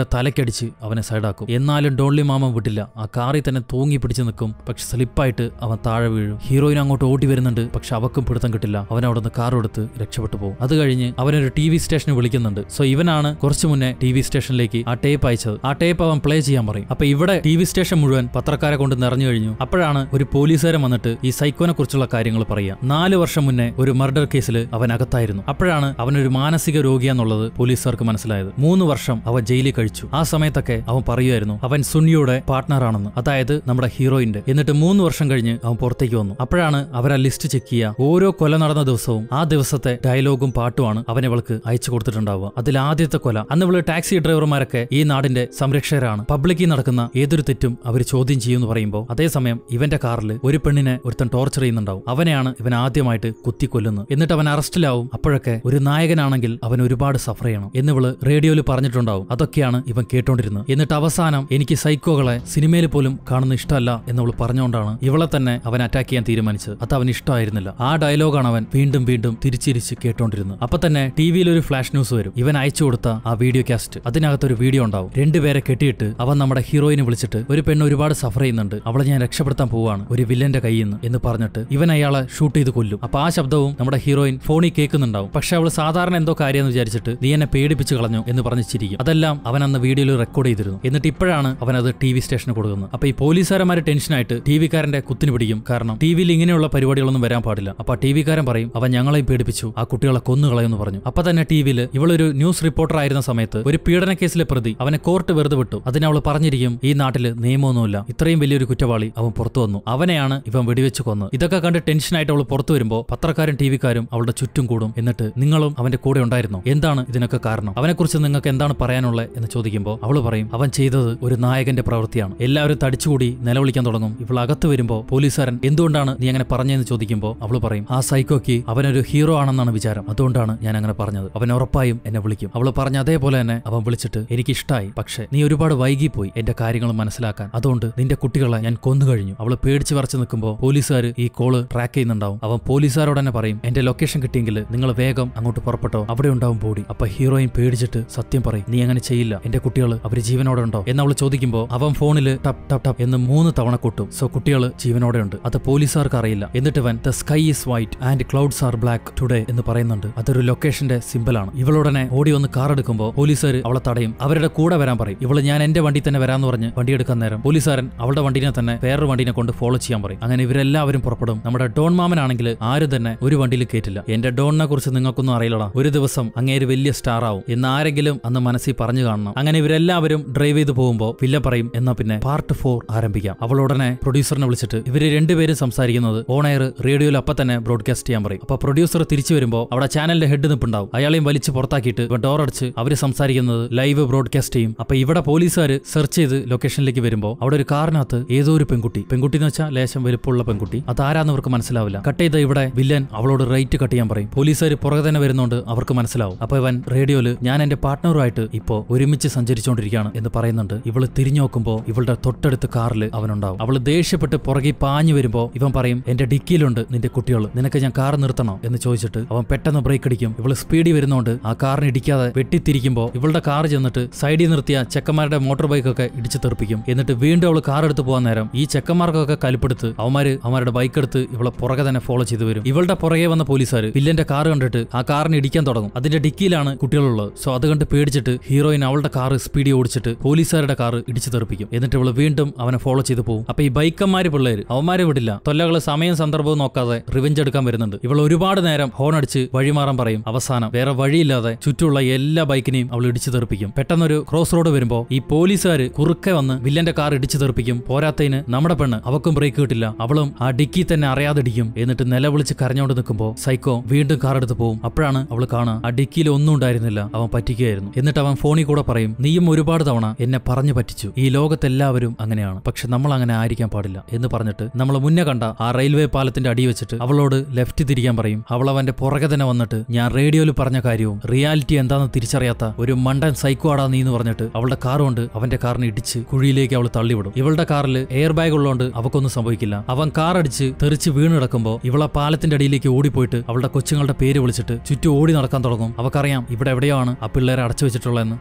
തലക്കടിച്ച് അവനെ സൈഡാക്കും എന്നാലും ഡോൺലി മാമൻ വിട്ടില്ല ആ കാറിൽ തന്നെ തൂങ്ങി പിടിച്ച് നിൽക്കും പക്ഷെ സ്ലിപ്പായിട്ട് അവൻ താഴെ വീഴും ഹീറോയിൻ അങ്ങോട്ട് ഓടി വരുന്നുണ്ട് പക്ഷെ അവക്കും പിടുത്തം കിട്ടില്ല അവൻ അവിടെ നിന്ന് കാർ എടുത്ത് രക്ഷപ്പെട്ടു പോകും അത് കഴിഞ്ഞ് അവനൊരു ടി വി സ്റ്റേഷന് വിളിക്കുന്നുണ്ട് സോ ഇവനാണ് കുറച്ചു മുന്നേ ടി വി സ്റ്റേഷനിലേക്ക് ആ ടേപ്പ് അയച്ചത് ആ ടേപ്പ് അവൻ പ്ലേ ചെയ്യാൻ പറയും അപ്പൊ ഇവിടെ ടി വി സ്റ്റേഷൻ മുഴുവൻ പത്രക്കാരെ കൊണ്ട് നിറഞ്ഞു കഴിഞ്ഞു അപ്പോഴാണ് ഒരു പോലീസുകാരൻ വന്നിട്ട് ഈ സൈക്കോനെ കുറിച്ചുള്ള കാര്യങ്ങൾ പറയുക നാല് വർഷം മുന്നേ ഒരു മർഡർ കേസിൽ അവൻ അകത്തായിരുന്നു അപ്പോഴാണ് അവനൊരു മാനസിക രോഗിയാന്നുള്ളത് പോലീസുകാർക്ക് മനസ്സിലായത് മൂന്ന് വർഷം അവൻ ജയിലിൽ കഴിച്ചു ആ സമയത്തൊക്കെ അവൻ പറയുമായിരുന്നു അവൻ സുനിയുടെ പാർട്ട്ണറാണെന്ന് അതായത് നമ്മുടെ ഹീറോയിന്റെ എന്നിട്ട് മൂന്ന് വർഷം കഴിഞ്ഞ് അവൻ പുറത്തേക്ക് വന്നു അപ്പോഴാണ് അവർ ആ ലിസ്റ്റ് ചെക്ക് ചെയ്യുക ഓരോ കൊല നടന്ന ദിവസവും ആ ദിവസത്തെ ഡയലോഗും പാട്ടുമാണ് അവൻ ഇവൾക്ക് അയച്ചു കൊടുത്തിട്ടുണ്ടാവുക അതിൽ ആദ്യത്തെ കൊല അന്ന് ഇവള് ടാക്സി ഡ്രൈവർമാരൊക്കെ ഈ നാടിന്റെ സംരക്ഷകരാണ് പബ്ലിക്കിൽ നടക്കുന്ന ഏതൊരു തെറ്റും അവർ ചോദ്യം ചെയ്യുമെന്ന് പറയുമ്പോൾ അതേസമയം ഇവന്റെ കാറിൽ ഒരു പെണ്ണിനെ ഒരുത്തൻ ടോർച്ചർ ചെയ്യുന്നുണ്ടാവും അവനെയാണ് ഇവൻ ആദ്യമായിട്ട് കുത്തിക്കൊല്ലുന്നത് എന്നിട്ട് അവൻ അറസ്റ്റിലാവും അപ്പോഴൊക്കെ ഒരു നായകനാണെങ്കിൽ അവൻ ഒരുപാട് സഫർ ചെയ്യണം എന്നിവള് റേഡിയോയിൽ പറഞ്ഞിട്ടുണ്ടാവും അതൊക്കെയാണ് ഇവൻ കേട്ടോണ്ടിരുന്നത് എന്നിട്ട് അവസാനം എനിക്ക് സൈക്കോകളെ സിനിമയിൽ പോലും കാണുന്ന ഇഷ്ടമല്ല എന്നവൾ പറഞ്ഞുകൊണ്ടാണ് ഇവളെ തന്നെ അവൻ അറ്റാക്ക് ചെയ്യാൻ തീരുമാനിച്ചത് അത് അവൻ ഇഷ്ടമായിരുന്നില്ല ആ ഡയലോഗാണ് അവൻ വീണ്ടും വീണ്ടും തിരിച്ചിരിച്ച് കേട്ടോണ്ടിരുന്നത് അപ്പൊ തന്നെ ടി വിയിൽ ഒരു ഫ്ലാഷ് ന്യൂസ് വരും ഇവൻ അയച്ചു കൊടുത്ത ആ വീഡിയോ കാസ്റ്റ് അതിനകത്തൊരു വീഡിയോ ഉണ്ടാവും രണ്ടുപേരെ കെട്ടിയിട്ട് അവൻ നമ്മുടെ ഹീറോയിനെ വിളിച്ചിട്ട് ഒരു പെണ്ണ് ഒരുപാട് സഫർ ചെയ്യുന്നുണ്ട് അവളെ ഞാൻ രക്ഷപ്പെടുത്താൻ പോവാണ് ഒരു വില്ലന്റെ കയ്യിൽ നിന്ന് എന്ന് പറഞ്ഞിട്ട് ഇവൻ അയാളെ ഷൂട്ട് ചെയ്ത് കൊല്ലും അപ്പൊ ആ ശബ്ദവും നമ്മുടെ ഹീറോയിൻ ഫോണിൽ കേൾക്കുന്നുണ്ടാവും പക്ഷെ അവൾ സാധാരണ എന്തോ കാര്യമെന്ന് വിചാരിച്ചിട്ട് നീ എന്നെ പേടിപ്പിച്ച് കളഞ്ഞു എന്ന് പറഞ്ഞ് ചിരിക്കും അതെല്ലാം അവൻ അന്ന് വീഡിയോയിൽ റെക്കോർഡ് ചെയ്തിരുന്നു എന്നിട്ട് ഇപ്പോഴാണ് അവൻ അത് ടി വി സ്റ്റേഷന് കൊടുക്കുന്നത് അപ്പൊ ഈ പോലീസുകാരന്മാര് ടെൻഷനായിട്ട് ടി വിക്കാരന്റെ കുത്തിന് പിടിക്കും കാരണം ടി വിയിൽ ഇങ്ങനെയുള്ള പരിപാടികളൊന്നും വരാൻ പാടില്ല അപ്പൊ ടി വിക്കാരൻ പറയും അവൻ ഞങ്ങളെയും പേടിപ്പിച്ചു ആ കുട്ടികളെ കൊന്നുകളയെന്ന് പറഞ്ഞു അപ്പൊ തന്നെ ടി വിയിൽ ഇവളൊരു ന്യൂസ് റിപ്പോർട്ടർ ആയിരുന്ന സമയത്ത് ഒരു പീഡന കേസിലെ പ്രതി അവനെ കോർട്ട് വെറുതെ വിട്ടു അതിന് അവൾ പറഞ്ഞിരിക്കും ഈ നാട്ടില് നിയമമൊന്നുമില്ല ഇത്രയും വലിയൊരു കുറ്റവാളി അവൻ പുറത്തു വന്നു അവനെയാണ് ഇവൻ വെടിവെച്ച് കൊന്നത് ഇതൊക്കെ കണ്ട് ടെൻഷനായിട്ട് അവൾ പുറത്തു വരുമ്പോൾ പത്രക്കാരും ടി വിക്കാരും അവളുടെ ചുറ്റും കൂടും എന്നിട്ട് നിങ്ങളും അവന്റെ കൂടെ ഉണ്ടായിരുന്നോ എന്താണ് ഇതിനൊക്കെ കാരണം അവനെക്കുറിച്ച് നിങ്ങൾക്ക് എന്താണ് പറയാനുള്ളത് എന്ന് ചോദിക്കുമ്പോൾ അവൾ പറയും അവൻ ചെയ്തത് ഒരു നായകന്റെ പ്രവൃത്തിയാണ് എല്ലാവരും തടിച്ചുകൂടി നിലവിളിക്കാൻ തുടങ്ങും ഇവൾ അകത്ത് വരുമ്പോൾ പോലീസുകാരൻ എന്തുകൊണ്ടാണ് നീ അങ്ങനെ പറഞ്ഞതെന്ന് ചോദിക്കുമ്പോൾ അവൾ പറയും ആ സൈക്കോക്ക് അവനൊരു ഹീറോ ആണെന്നാണ് വിചാരം അതുകൊണ്ടാണ് ഞാൻ അങ്ങനെ പറഞ്ഞത് അവൻ ഉറപ്പായും എന്നെ വിളിക്കും അവൾ പറഞ്ഞ അതേപോലെ തന്നെ അവൻ വിളിച്ചിട്ട് എനിക്ക് ഇഷ്ടമായി പക്ഷേ നീ ഒരുപാട് വൈകിപ്പോയി എന്റെ കാര്യങ്ങൾ മനസ്സിലാക്കാൻ അതുകൊണ്ട് നിന്റെ കുട്ടികളെ ഞാൻ കൊന്നു കഴിഞ്ഞു അവൾ പേടിച്ച് വരച്ച് നിൽക്കുമ്പോൾ പോലീസുകാർ ഈ കോള് ട്രാക്ക് ചെയ്യുന്നുണ്ടാവും അവൻ പോലീസുകാരോട് തന്നെ പറയും എന്റെ ലൊക്കേഷൻ കിട്ടിയെങ്കിൽ നിങ്ങൾ വേഗം അങ്ങോട്ട് പുറപ്പെട്ടോ അവിടെ ഉണ്ടാവും ബോഡി അപ്പൊ ഹീറോയിൻ പേടിച്ചിട്ട് സത്യം പറയും നീ അങ്ങനെ ചെയ്യില്ല എന്റെ കുട്ടികൾ അവര് ജീവനോടെ ഉണ്ടോ എന്ന് അവൾ ചോദിക്കുമ്പോൾ അവൻ ഫോണിൽ ടപ് ടപ് ടപ് എന്ന് മൂന്ന് തവണ കൊട്ടും സോ കുട്ടികൾ ജീവനോടെ ഉണ്ട് അത് പോലീസുകാർക്ക് അറിയില്ല എന്നിട്ട് അവൻ the sky is white and clouds are black today എന്ന് പറയുന്നുണ്ട് അതൊരു ലൊക്കേഷന്റെ സിമ്പിളാണ് ഇവളുടനെ ഓടി വന്ന് കാർ എടുക്കുമ്പോൾ പോലീസുകാർ അവളെ തടയും അവരുടെ കൂടെ വരാൻ പറയും ഇവള് ഞാൻ എന്റെ വണ്ടി തന്നെ വരാന്ന് പറഞ്ഞ് വണ്ടി എടുക്കാൻ നേരം പോലീസുകാരൻ അവളുടെ വണ്ടിനെ തന്നെ വേറൊരു വണ്ടിനെ കൊണ്ട് ഫോളോ ചെയ്യാൻ പറയും അങ്ങനെ ഇവരെല്ലാവരും പുറപ്പെടും നമ്മുടെ ഡോൺ മാമനാണെങ്കിൽ ആരും തന്നെ ഒരു വണ്ടിയിൽ കയറ്റില്ല എന്റെ ഡോണിനെ കുറിച്ച് നിങ്ങൾക്കൊന്നും അറിയില്ലടാ ഒരു ദിവസം അങ്ങേര് വലിയ സ്റ്റാർ ആവും എന്ന് ആരെങ്കിലും അന്ന് മനസ്സിൽ പറഞ്ഞു കാണണം അങ്ങനെ ഇവരെല്ലാവരും ഡ്രൈവ് ചെയ്ത് പോകുമ്പോൾ വില്ല പറയും എന്നാ പിന്നെ പാർട്ട് ഫോർ ആരംഭിക്കാം അവൾ ഉടനെ പ്രൊഡ്യൂസറിനെ വിളിച്ചിട്ട് ഇവര് രണ്ടുപേരും സംസാരിക്കുന്നത് ഓൺ എയർ റേഡിയോയിൽ അപ്പൊ തന്നെ ബ്രോഡ്കാസ്റ്റ് ചെയ്യാൻ പറയും അപ്പൊ പ്രൊഡ്യൂസർ തിരിച്ചു വരുമ്പോൾ അവിടെ ചാനലിന്റെ ഹെഡ് നിൽപ്പുണ്ടാവും അയാളെയും വലിച്ച് പുറത്താക്കിയിട്ട് ഇവൻ ഡോർ അടിച്ച് അവര് സംസാരിക്കുന്നത് ലൈവ് ബ്രോഡ്കാസ്റ്റ് ചെയ്യും അപ്പൊ ഇവിടെ പോലീസുകാർ സെർച്ച് ചെയ്ത് ലൊക്കേഷനിലേക്ക് വരുമ്പോൾ അവിടെ ഒരു കാറിനകത്ത് ഏതോ ഒരു പെൺകുട്ടി പെൺകുട്ടി എന്ന് വെച്ചാൽ ലേശം വലുപ്പമുള്ള പെൺകുട്ടി അതാരാന്ന് അവർക്ക് മനസ്സിലാവില്ല കട്ട് ചെയ്ത ഇവിടെ വില്ലൻ അവളോട് റേറ്റ് കട്ട് ചെയ്യാൻ പറയും പോലീസുകാർ പുറകെ തന്നെ വരുന്നോണ്ട് അവർക്ക് മനസ്സിലാവും അപ്പൊ ഇവൻ റേഡിയോയില് ഞാൻ എന്റെ പാർട്ട്ണറുമായിട്ട് ഇപ്പോ ഒരുമിച്ച് സഞ്ചരിച്ചുകൊണ്ടിരിക്കുകയാണ് എന്ന് പറയുന്നുണ്ട് ഇവള് തിരിഞ്ഞു നോക്കുമ്പോൾ ഇവളുടെ തൊട്ടടുത്ത് കാറിൽ അവനുണ്ടാവും അവള് ദേഷ്യപ്പെട്ട് പുറകെ പാഞ്ഞു വരുമ്പോൾ ഇവൻ പറയും എന്റെ ഡിക്കിയിലുണ്ട് നിന്റെ കുട്ടികൾ നിനക്ക് ഞാൻ കാർ നിർത്തണോ എന്ന് ചോദിച്ചിട്ട് അവൻ പെട്ടെന്ന് ബ്രേക്ക് അടിക്കും ഇവള് സ്പീഡിൽ വരുന്നോണ്ട് ആ കാറിന് ഇടിക്കാതെ വെട്ടിത്തിരിക്കുമ്പോൾ ഇവളുടെ കാർ ചെന്നിട്ട് സൈഡിൽ നിർത്തിയ ചെക്കന്മാരുടെ മോട്ടോർ ബൈക്കൊക്കെ ഇടിച്ചു തെറിപ്പിക്കും എന്നിട്ട് വീണ്ടും അവള് കാർ എടുത്ത് പോകാൻ നേരം ഈ ചെക്കന്മാർക്കൊക്കെ കലിപ്പെടുത്ത് അവന്മാര് അവന്മാരുടെ ബൈക്ക് എടുത്ത് ഇവളെ പുറകെ തന്നെ ഫോളോ ചെയ്തു വരും ഇവളുടെ പുറകെ വന്ന പോലീസുകാർ വില്ലന്റെ കാർ കണ്ടിട്ട് ആ കാറിന് ഇടിക്കാൻ തുടങ്ങും അതിന്റെ ഡിക്കിയിലാണ് കുട്ടികളുള്ളത് സോ അത് കണ്ട് പേടിച്ചിട്ട് ഹീറോയിൻ അവളുടെ കാർ സ്പീഡിൽ ഓടിച്ചിട്ട് പോലീസുകാരുടെ കാർ ഇടിച്ചു തെറിപ്പിക്കും എന്നിട്ട് ഇവള് വീണ്ടും അവനെ ഫോളോ ചെയ്തു പോകും അപ്പൊ ഈ ബൈക്കന്മാര് പിള്ളേര് അവന്മാരെ വിടില്ല തൊല്ലകള് സമയം സന്ദർഭവും നോക്കാതെ റിവെഞ്ച് എടുക്കാൻ വരുന്നുണ്ട് ഇവൾ ഒരുപാട് നേരം ഹോൺ അടിച്ച് വഴിമാറാൻ പറയും അവസാനം വേറെ വഴിയില്ലാതെ ചുറ്റുമുള്ള എല്ലാ ബൈക്കിനെയും അവൾ ഇടിച്ചു തെറിപ്പിക്കും പെട്ടെന്നൊരു ക്രോസ് റോഡ് വരുമ്പോൾ ഈ പോലീസുകാർ കുറുക്കെ വന്ന് വില്ലന്റെ കാർ ഇടിച്ചു തെറിപ്പിക്കും പോരാത്തതിന് നമ്മുടെ പെണ്ണ് അവക്കും ബ്രേക്ക് കിട്ടില്ല അവളും ആ ഡിക്കി തന്നെ അറിയാതെ ഇടിക്കും എന്നിട്ട് നിലവിളിച്ച് കരഞ്ഞോണ്ട് നിൽക്കുമ്പോൾ സൈക്കോ വീണ്ടും കാർ എടുത്ത് പോകും അപ്പോഴാണ് അവൾ കാണുക ആ ഡിക്കിയിൽ ഒന്നും ഉണ്ടായിരുന്നില്ല അവൻ പറ്റിക്കുകയായിരുന്നു എന്നിട്ട് അവൻ ഫോണിൽ കൂടെ പറയും നീയും ഒരുപാട് തവണ എന്നെ പറഞ്ഞു പറ്റിച്ചു ഈ ലോകത്തെല്ലാവരും അങ്ങനെയാണ് പക്ഷെ നമ്മൾ അങ്ങനെ ആയിരിക്കാൻ പാടില്ല എന്ന് പറഞ്ഞിട്ട് നമ്മൾ മുന്നേ കണ്ട ആ റെയിൽവേ പാലത്തിന്റെ അടി വെച്ചിട്ട് അവളോട് ലെഫ്റ്റ് തിരിക്കാൻ പറയും അവൾ അവന്റെ പുറകെ തന്നെ വന്നിട്ട് ഞാൻ റേഡിയോയിൽ പറഞ്ഞ കാര്യവും റിയാലിറ്റി എന്താണെന്ന് തിരിച്ചറിയാത്ത ഒരു മണ്ടൻ സൈക്കോ ആടാ നീ എന്ന് പറഞ്ഞിട്ട് അവളുടെ കാർ കൊണ്ട് അവന്റെ കാറിനെ ഇടിച്ച് കുഴിയിലേക്ക് അവൾ തള്ളിവിടും ഇവളുടെ കാറിൽ എയർ ബാഗ് ഉള്ളതുകൊണ്ട് അവക്കൊന്നും സംഭവിക്കില്ല അവൻ കാർ അടിച്ച് തെറിച്ച് വീണ് കിടക്കുമ്പോൾ ഇവളെ പാലത്തിന്റെ അടിയിലേക്ക് ഓടിപ്പോയിട്ട് അവളുടെ കൊച്ചുങ്ങളുടെ പേര് വിളിച്ചിട്ട് ചുറ്റും ഓടി നടക്കാൻ തുടങ്ങും അവക്കറിയാം ഇവിടെ എവിടെയാണ് ആ പിള്ളേരെ അടച്ചു വെച്ചിട്ടുള്ളതെന്ന് അതേപോലെ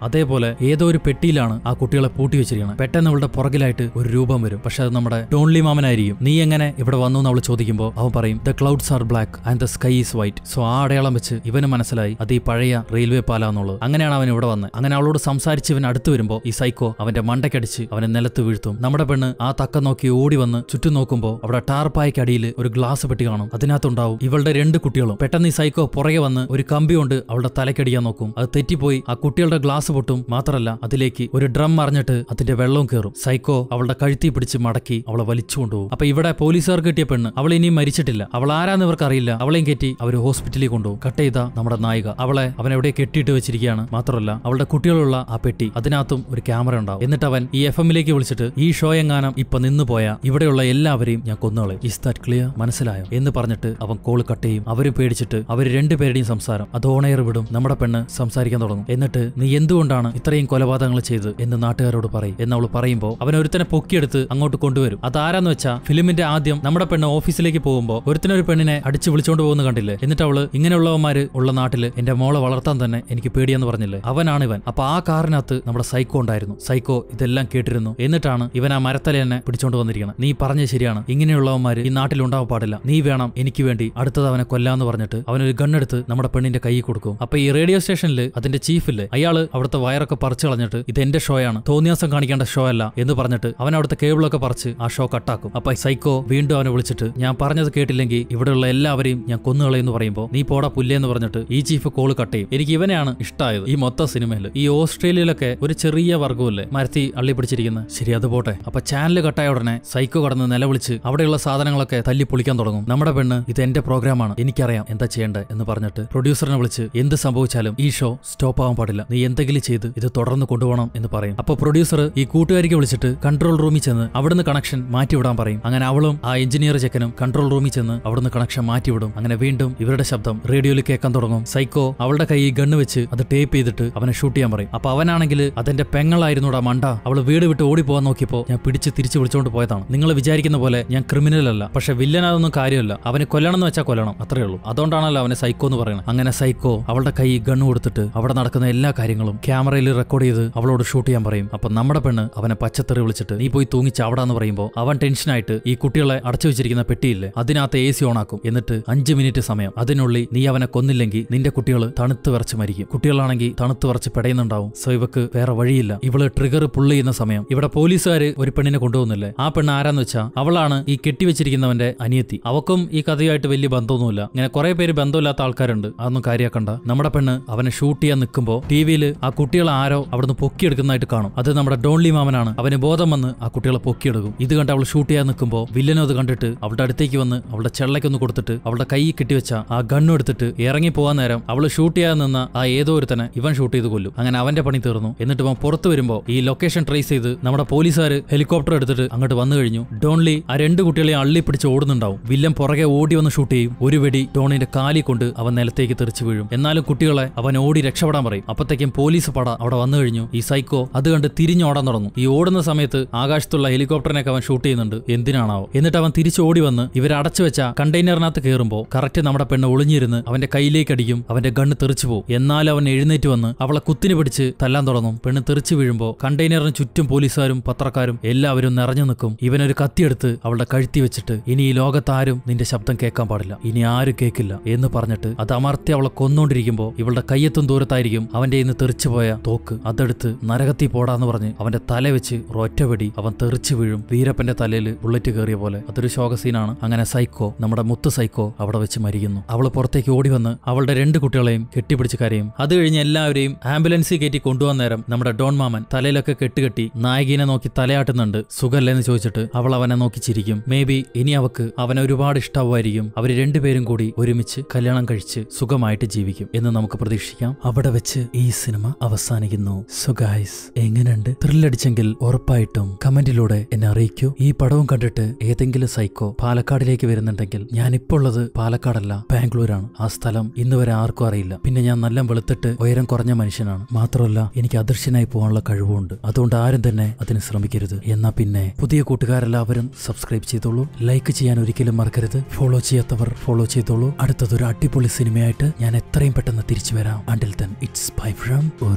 പോലെ ഏതോ ഒരു പെട്ടിയിലാണ് ആ കുട്ടികളെ പൂട്ടി വെച്ചിരിക്കുന്നത് പെട്ടെന്ന് അവളുടെ പുറകിലായിട്ട് ഒരു രൂപം വരും പക്ഷെ അത് നമ്മുടെ ടോൺലി മാമനായിരിക്കും നീ എങ്ങനെ ഇവിടെ വന്നു എന്ന് അവൾ ചോദിക്കുമ്പോൾ അവൻ പറയും the clouds are black and the sky is white so ആ അടയാളം വെച്ച് ഇവന് മനസ്സിലായി അത് ഈ പഴയ റെയിൽവേ പാല എന്നുള്ളത് അങ്ങനെയാണ് അവൻ ഇവിടെ വന്നത് അങ്ങനെ അവളോട് സംസാരിച്ച് ഇവൻ അടുത്ത് വരുമ്പോൾ ഈ സൈക്കോ അവന്റെ മണ്ടയ്ക്കടിച്ച് അവനെ നിലത്ത് വീഴ്ത്തും നമ്മുടെ പെണ്ണ് ആ തക്ക നോക്കി ഓടി വന്ന് ചുറ്റും നോക്കുമ്പോൾ അവിടെ ടാർപ്പായ്ക്കടിയിൽ ഒരു ഗ്ലാസ് പെട്ടി കാണും അതിനകത്തുണ്ടാവും ഇവളുടെ രണ്ട് കുട്ടികളും പെട്ടെന്ന് ഈ സൈക്കോ പുറകെ വന്ന് ഒരു കമ്പി കൊണ്ട് അവളുടെ തലക്കടിയാൻ നോക്കും അത് തെറ്റിപ്പോയി ആ കുട്ടികളുടെ ഗ്ലാസ് പൊട്ടും മാത്രമല്ല അതിലേക്ക് ഒരു ഡ്രം മറിഞ്ഞിട്ട് അതിന്റെ വെള്ളവും കയറും സൈക്കോ അവളുടെ കഴുത്തി പിടിച്ച് മടക്കി അവളെ വലിച്ചു കൊണ്ടുപോകും അപ്പൊ ഇവിടെ പോലീസുകാർ കിട്ടിയ പെണ്ണ് അവൾ ഇനിയും മരിച്ചിട്ടില്ല അവൾ ആരാന്ന് ഇവർക്ക് അറിയില്ല അവളെയും കെറ്റി അവർ ഹോസ്പിറ്റലിൽ കൊണ്ടുപോകും കട്ട് ചെയ്ത നമ്മുടെ നായിക അവളെ അവൻ എവിടെ കെട്ടിയിട്ട് വെച്ചിരിക്കുകയാണ് മാത്രമല്ല അവളുടെ കുട്ടികളുള്ള ആ പെട്ടി അതിനകത്തും ഒരു ക്യാമറ ഉണ്ടാവും എന്നിട്ട് അവൻ ഈ എഫ് എമ്മിലേക്ക് വിളിച്ചിട്ട് ഈ ഷോ എങ്ങാനും ഇപ്പൊ നിന്നു പോയ ഇവിടെയുള്ള എല്ലാവരെയും ഞാൻ കൊന്നുകളയും ഇസ് ദാറ്റ് ക്ലിയർ മനസ്സിലായോ എന്ന് പറഞ്ഞിട്ട് അവൻ കോൾ കട്ട് ചെയ്യും അവരും പേടിച്ചിട്ട് അവർ രണ്ടുപേരുടെയും സംസാരം അത് ഓണയർ വിടും നമ്മുടെ പെണ്ണ് സംസാരിക്കാൻ തുടങ്ങും എന്നിട്ട് നീ എന്തുകൊണ്ടാണ് ഇത്രയും കൊലപാതകങ്ങൾ ചെയ്ത് എന്ന് നാട്ടുകാരോട് പറയും എന്ന് അവൾ പറയുമ്പോൾ അവൻ ഒരുത്തനെ പൊക്കിയെടുത്ത് അങ്ങോട്ട് കൊണ്ടുവരും അതാരാന്ന് വെച്ചാ ഫിലിമിന്റെ ആദ്യം നമ്മുടെ പെണ്ണ് ഓഫീസിലേക്ക് പോകുമ്പോൾ ഒരുത്തനെ ഒരു പെണ്ണിനെ അടിച്ച് വിളിച്ചോണ്ട് പോകുന്ന കണ്ടില്ലേ എന്നിട്ട് അവള് ഇങ്ങനെയുള്ളവന്മാര് ഉള്ള നാട്ടില് എന്റെ മോളെ വളർത്താൻ തന്നെ എനിക്ക് പേടിയെന്ന് പറഞ്ഞില്ലേ അവനാണ് ഇവൻ അപ്പൊ ആ കാറിനകത്ത് നമ്മുടെ സൈക്കോ ഉണ്ടായിരുന്നു സൈക്കോ ഇതെല്ലാം കേട്ടിരുന്നു എന്നിട്ടാണ് ഇവൻ ആ മരത്തല എന്നെ പിടിച്ചോണ്ട് വന്നിരിക്കണം നീ പറഞ്ഞത് ശരിയാണ് ഇങ്ങനെയുള്ളവന്മാര് ഈ നാട്ടിൽ ഉണ്ടാവാൻ പാടില്ല നീ വേണം എനിക്ക് വേണ്ടി അടുത്തത് അവനെ കൊല്ലാന്ന് പറഞ്ഞിട്ട് അവനൊരു ഗണ്ണെടുത്ത് നമ്മുടെ പെണ്ണിന്റെ കൈ കൊടുക്കും അപ്പൊ ഈ റേഡിയോ സ്റ്റേഷനിൽ അതിന്റെ ചീഫില്ലേ അയാള് അവിടുത്തെ വയറൊക്കെ പറിച്ചു കളഞ്ഞിട്ട് ഇത് എന്റെ ഷോയാണ് തോന്നിയാസം കാണിക്കേണ്ട ഷോ അല്ല എന്ന് പറഞ്ഞിട്ട് അവൻ അവിടുത്തെ കേബിളൊക്കെ പറിച്ച് ആ ഷോ കട്ടാക്കും അപ്പൊ സൈക്കോ വീണ്ടും അവനെ വിളിച്ചിട്ട് ഞാൻ പറഞ്ഞത് കേട്ടില്ലെങ്കിൽ ഇവിടെയുള്ള എല്ലാവരെയും ഞാൻ കൊന്നുകളയെന്ന് പറയുമ്പോൾ നീ പോടാ പുല്ലേന്ന് പറഞ്ഞിട്ട് ഈ ചീഫ് കോള് കട്ട് ചെയ്യും എനിക്ക് ഇവനെയാണ് ഇഷ്ടമായത് ഈ മൊത്തം സിനിമയിൽ ഈ ഓസ്ട്രേലിയയിലൊക്കെ ഒരു ചെറിയ വർഗമല്ലേ മരത്തി അള്ളി പിടിച്ചിരിക്കുന്നത് ശരി അത് പോട്ടെ അപ്പൊ ചാനൽ കട്ടായ ഉടനെ സൈക്കോ കടന്ന് നിലവിളിച്ച് അവിടെയുള്ള സാധനങ്ങളൊക്കെ തല്ലി പൊളിക്കാൻ തുടങ്ങും നമ്മുടെ പെണ്ണ് ഇത് എന്റെ പ്രോഗ്രാമാണ് എനിക്കറിയാം എന്താ ചെയ്യേണ്ടത് എന്ന് പറഞ്ഞിട്ട് പ്രൊഡ്യൂസറിനെ വിളിച്ച് എന്ത് സംഭവിച്ചാലും ഈ ഷോ സ്റ്റോപ്പ് ആവാൻ പാടില്ല നീ എന്തെങ്കിലും ചെയ്ത് ഇത് തുടർന്ന് കൊണ്ടുപോകണം എന്ന് പറയും അപ്പൊ പ്രൊഡ്യൂസർ ഈ കൂട്ടുകാരിക്ക് വിളിച്ചിട്ട് കൺട്രോൾ റൂമിൽ ചെന്ന് അവിടുന്ന് കണക്ഷൻ മാറ്റിവിടാൻ പറയും അങ്ങനെ അവളും ആ എഞ്ചിനീയർ ചെക്കനും കൺട്രോൾ റൂമിൽ ചെന്ന് അവിടുന്ന് കണക്ഷൻ മാറ്റിവിടും അങ്ങനെ വീണ്ടും ഇവരുടെ ശബ്ദം റേഡിയോയിൽ കേൾക്കാൻ തുടങ്ങും സൈക്കോ അവളുടെ കൈ ഗണ്ണ് വെച്ച് അത് ടേപ്പ് ചെയ്തിട്ട് അവനെ ഷൂട്ട് ചെയ്യാൻ പറയും അപ്പൊ അവനാണെങ്കിൽ അതെന്റെ പെങ്ങളായിരുന്നുടാ മണ്ട അവള് വീട് വിട്ട് ഓടിപ്പോകാൻ നോക്കിയപ്പോ ഞാൻ പിടിച്ച് തിരിച്ചു വിളിച്ചോണ്ട് പോയതാണ് നിങ്ങൾ വിചാരിക്കുന്ന പോലെ ഞാൻ ക്രിമിനൽ അല്ല പക്ഷെ വില്ലനാതൊന്നും കാര്യമല്ല അവനെ കൊല്ലണം എന്ന് വെച്ചാൽ കൊല്ലണം അത്രേ ഉള്ളൂ അതുകൊണ്ടാണല്ലോ അവനെ സൈക്കോ എന്ന് പറയുന്നത് അങ്ങനെ സൈക്കോ അവളുടെ കൈ ഗണ്ണ് കൊടുത്തിട്ട് അവിടെ നടക്കുന്ന എല്ലാ കാര്യങ്ങളും ക്യാമറയിൽ റെക്കോർഡ് ചെയ്ത് അവളോട് ഷൂട്ട് ചെയ്യാൻ പറയും അപ്പൊ നമ്മുടെ പെണ്ണ് അവനെ പച്ചത്തെറി വിളിച്ചിട്ട് നീ പോയി തൂങ്ങി ചാവടാന്ന് പറയുമ്പോൾ അവൻ ടെൻഷനായിട്ട് ഈ കുട്ടികളെ അടച്ചു വെച്ചിരിക്കുന്ന പെട്ടിയില്ലേ അതിനകത്ത് എ സി ഓണാക്കും എന്നിട്ട് അഞ്ച് മിനിറ്റ് സമയം അതിനുള്ളിൽ നീ അവനെ കൊന്നില്ലെങ്കിൽ നിന്റെ കുട്ടികൾ തണുത്ത് വിറച്ച് മരിക്കും കുട്ടികളാണെങ്കിൽ തണുത്ത് വിറച്ച് പെടയുന്നുണ്ടാവും സോ ഇവക്ക് വേറെ വഴിയില്ല ഇവള് ട്രിഗർ പുള്ള് ചെയ്യുന്ന സമയം ഇവിടെ പോലീസുകാർ ഒരു പെണ്ണിനെ കൊണ്ടുപോകുന്നില്ലേ ആ പെണ്ണ് ആരാന്ന് വെച്ചാൽ അവളാണ് ഈ കെട്ടിവെച്ചിരിക്കുന്നവന്റെ അനിയത്തി അവക്കും ഈ കഥയായിട്ട് വലിയ ബന്ധമൊന്നുമില്ല ഇങ്ങനെ കുറെ പേര് ബന്ധമില്ലാത്ത ആൾക്കാരുണ്ട് അതൊന്നും കാര്യാക്കണ്ട നമ്മുടെ പെണ്ണ് അവനെ ഷൂട്ട് ചെയ്യാൻ നിൽക്കുമ്പോൾ ടി വിയിൽ ആ കുട്ടികളെ ആരോ അവിടുന്ന് പൊക്കിയെടുക്കുന്നതായിട്ട് കാണും അത് നമ്മുടെ ഡോൺലി മാമനാണ് അവന് ബോധം വന്ന് ആ കുട്ടികളെ പൊക്കിയെടുക്കും ഇത് കണ്ട് അവൾ ഷൂട്ട് ചെയ്യാൻ നിൽക്കുമ്പോൾ വില്ലനും അത് കണ്ടിട്ട് അവളുടെ അടുത്തേക്ക് വന്ന് അവളുടെ ചെള്ളയ്ക്കൊന്ന് കൊടുത്തിട്ട് അവളുടെ കൈ കെട്ടിവെച്ച ആ ഗണ്ണും എടുത്തിട്ട് ഇറങ്ങി പോകാൻ നേരം അവൾ ഷൂട്ട് ചെയ്യാൻ നിന്ന ആ ഏതോ ഒരുത്തനെ ഇവൻ ഷൂട്ട് ചെയ്ത് കൊല്ലും അങ്ങനെ അവന്റെ പണി തീർന്നു എന്നിട്ട് ഇവൻ പുറത്ത് വരുമ്പോൾ ഈ ലൊക്കേഷൻ ട്രേസ് ചെയ്ത് നമ്മുടെ പോലീസുകാർ ഹെലികോപ്റ്റർ എടുത്തിട്ട് അങ്ങോട്ട് വന്നു കഴിഞ്ഞു ഡോൺലി ആ രണ്ട് കുട്ടികളെ അള്ളി പിടിച്ച് ഓടുന്നുണ്ടാവും വില്ലൻ പുറകെ ഓടി വന്ന് ഷൂട്ട് ചെയ്യും ഒരു വെടി ഡോണിന്റെ കാലി കൊണ്ട് അവൻ നിലത്തേക്ക് തെറിച്ചു വീഴും എന്നാലും കുട്ടികളെ അവൻ ഓടി രക്ഷപ്പെടാൻ പറയും അപ്പത്തേക്കും പോലീസ് പട അവിടെ വന്നു കഴിഞ്ഞു ഈ സൈക്കോ അത് കണ്ട് തിരിഞ്ഞോടാൻ തുടങ്ങും ഈ ഓടുന്ന സമയത്ത് ആകാശത്തുള്ള ഹെലികോപ്റ്ററിനൊക്കെ അവൻ ഷൂട്ട് ചെയ്യുന്നുണ്ട് എന്തിനാണാവോ എന്നിട്ട് അവൻ തിരിച്ചു ഓടി വന്ന് ഇവർ അടച്ചു വെച്ച കണ്ടെയ്നറിനകത്ത് കയറുമ്പോൾ കറക്റ്റ് നമ്മുടെ പെണ്ണ് ഒളിഞ്ഞിരുന്ന് അവന്റെ കയ്യിലേക്ക് അടിക്കും അവന്റെ ഗണ്ണ് തെറിച്ചു പോകും എന്നാലും അവൻ എഴുന്നേറ്റ് വന്ന് അവളെ കുത്തിന് പിടിച്ച് തല്ലാൻ തുടങ്ങും പെണ്ണ് തെറിച്ചു വീഴുമ്പോൾ കണ്ടെയ്നറിന് ചുറ്റും പോലീസുകാരും പത്രക്കാരും എല്ലാവരും നിറഞ്ഞു നിൽക്കും ഇവനൊരു കത്തിയെടുത്ത് അവളുടെ കഴുത്തി വെച്ചിട്ട് ഇനി ഈ ലോകത്താരും നിന്റെ ശബ്ദം കേൾക്കാൻ പാടില്ല ഇനി ആരും കേൾക്കില്ല എന്ന് പറഞ്ഞിട്ട് അത് അമർത്തി അവളെ കൊന്നുകൊണ്ടിരിക്കുമ്പോൾ ഇവളുടെ കയ്യെത്തും ദൂരത്തായിരിക്കും അവന്റെ ഇന്ന് തെറിച്ചുപോയ തോക്ക് അതെടുത്ത് നരകത്തി പോടാന്ന് പറഞ്ഞ് അവന്റെ തല വെച്ച് ഒറ്റ വെടി അവൻ തെറിച്ചു വീഴും വീരപ്പന്റെ തലയിൽ ബുള്ളറ്റ് കയറിയ പോലെ അതൊരു ശോക സീനാണ് അങ്ങനെ സൈക്കോ നമ്മുടെ മുത്ത് സൈക്കോ അവിടെ വെച്ച് മരിക്കുന്നു അവള് പുറത്തേക്ക് ഓടി വന്ന് അവളുടെ രണ്ട് കുട്ടികളെയും കെട്ടിപ്പിടിച്ച് കരയും അത് കഴിഞ്ഞ് എല്ലാവരെയും ആംബുലൻസിൽ കയറ്റി കൊണ്ടുപോകാൻ നേരം നമ്മുടെ ഡോൺ മാമൻ തലയിലൊക്കെ കെട്ടുകെട്ടി നായകീനെ നോക്കി തലയാട്ടുന്നുണ്ട് സുഖല്ലേന്ന് ചോദിച്ചിട്ട് അവൾ അവനെ നോക്കി ചിരിക്കും മേ ബി ഇനി അവക്ക് അവനെ ഒരുപാട് ഇഷ്ടാവുമായിരിക്കും അവർ രണ്ടുപേരും കൂടി ഒരുമിച്ച് കല്യാണം കഴിച്ച് സുഖമായിട്ട് ജീവിക്കും എന്ന് നമുക്ക് പ്രതീക്ഷിക്കാം അവിടെ വെച്ച് ഈ സിനിമ അവസാനിക്കുന്നു സോ ഗൈസ് എങ്ങനെയുണ്ട് ത്രില്ലടിച്ചെങ്കിൽ ഉറപ്പായിട്ടും കമന്റിലൂടെ എന്നെ അറിയിക്കൂ ഈ പടവും കണ്ടിട്ട് ഏതെങ്കിലും സൈക്കോ പാലക്കാടിലേക്ക് വരുന്നുണ്ടെങ്കിൽ ഞാൻ ഇപ്പോൾ ഉള്ളത് പാലക്കാടല്ല ബാംഗ്ലൂരാണ് ആ സ്ഥലം ഇന്ന് വരെ ആർക്കും അറിയില്ല പിന്നെ ഞാൻ നല്ല വെളുത്തിട്ട് ഉയരം കുറഞ്ഞ മനുഷ്യനാണ് മാത്രമല്ല എനിക്ക് അദൃശ്യനായി പോകാനുള്ള കഴിവുണ്ട് അതുകൊണ്ട് ആരും തന്നെ അതിന് ശ്രമിക്കരുത് എന്നാ പിന്നെ പുതിയ കൂട്ടുകാരെല്ലാവരും സബ്സ്ക്രൈബ് ചെയ്തോളൂ ലൈക്ക് ചെയ്യാൻ ഒരിക്കലും മറക്കരുത് ഫോളോ ചെയ്യാത്തവർ ഫോളോ ചെയ്തോളൂ അടുത്തതൊരു അടിപൊളി സിനിമയായിട്ട് ഞാൻ എത്രയും പെട്ടെന്ന് തിരിച്ചു വരാം അണ്ടിൽ തൻ ഇറ്റ്സ് ബൈ ഫ്രം ഒരു കഥ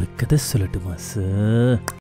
சொல்லட்டுமா சார்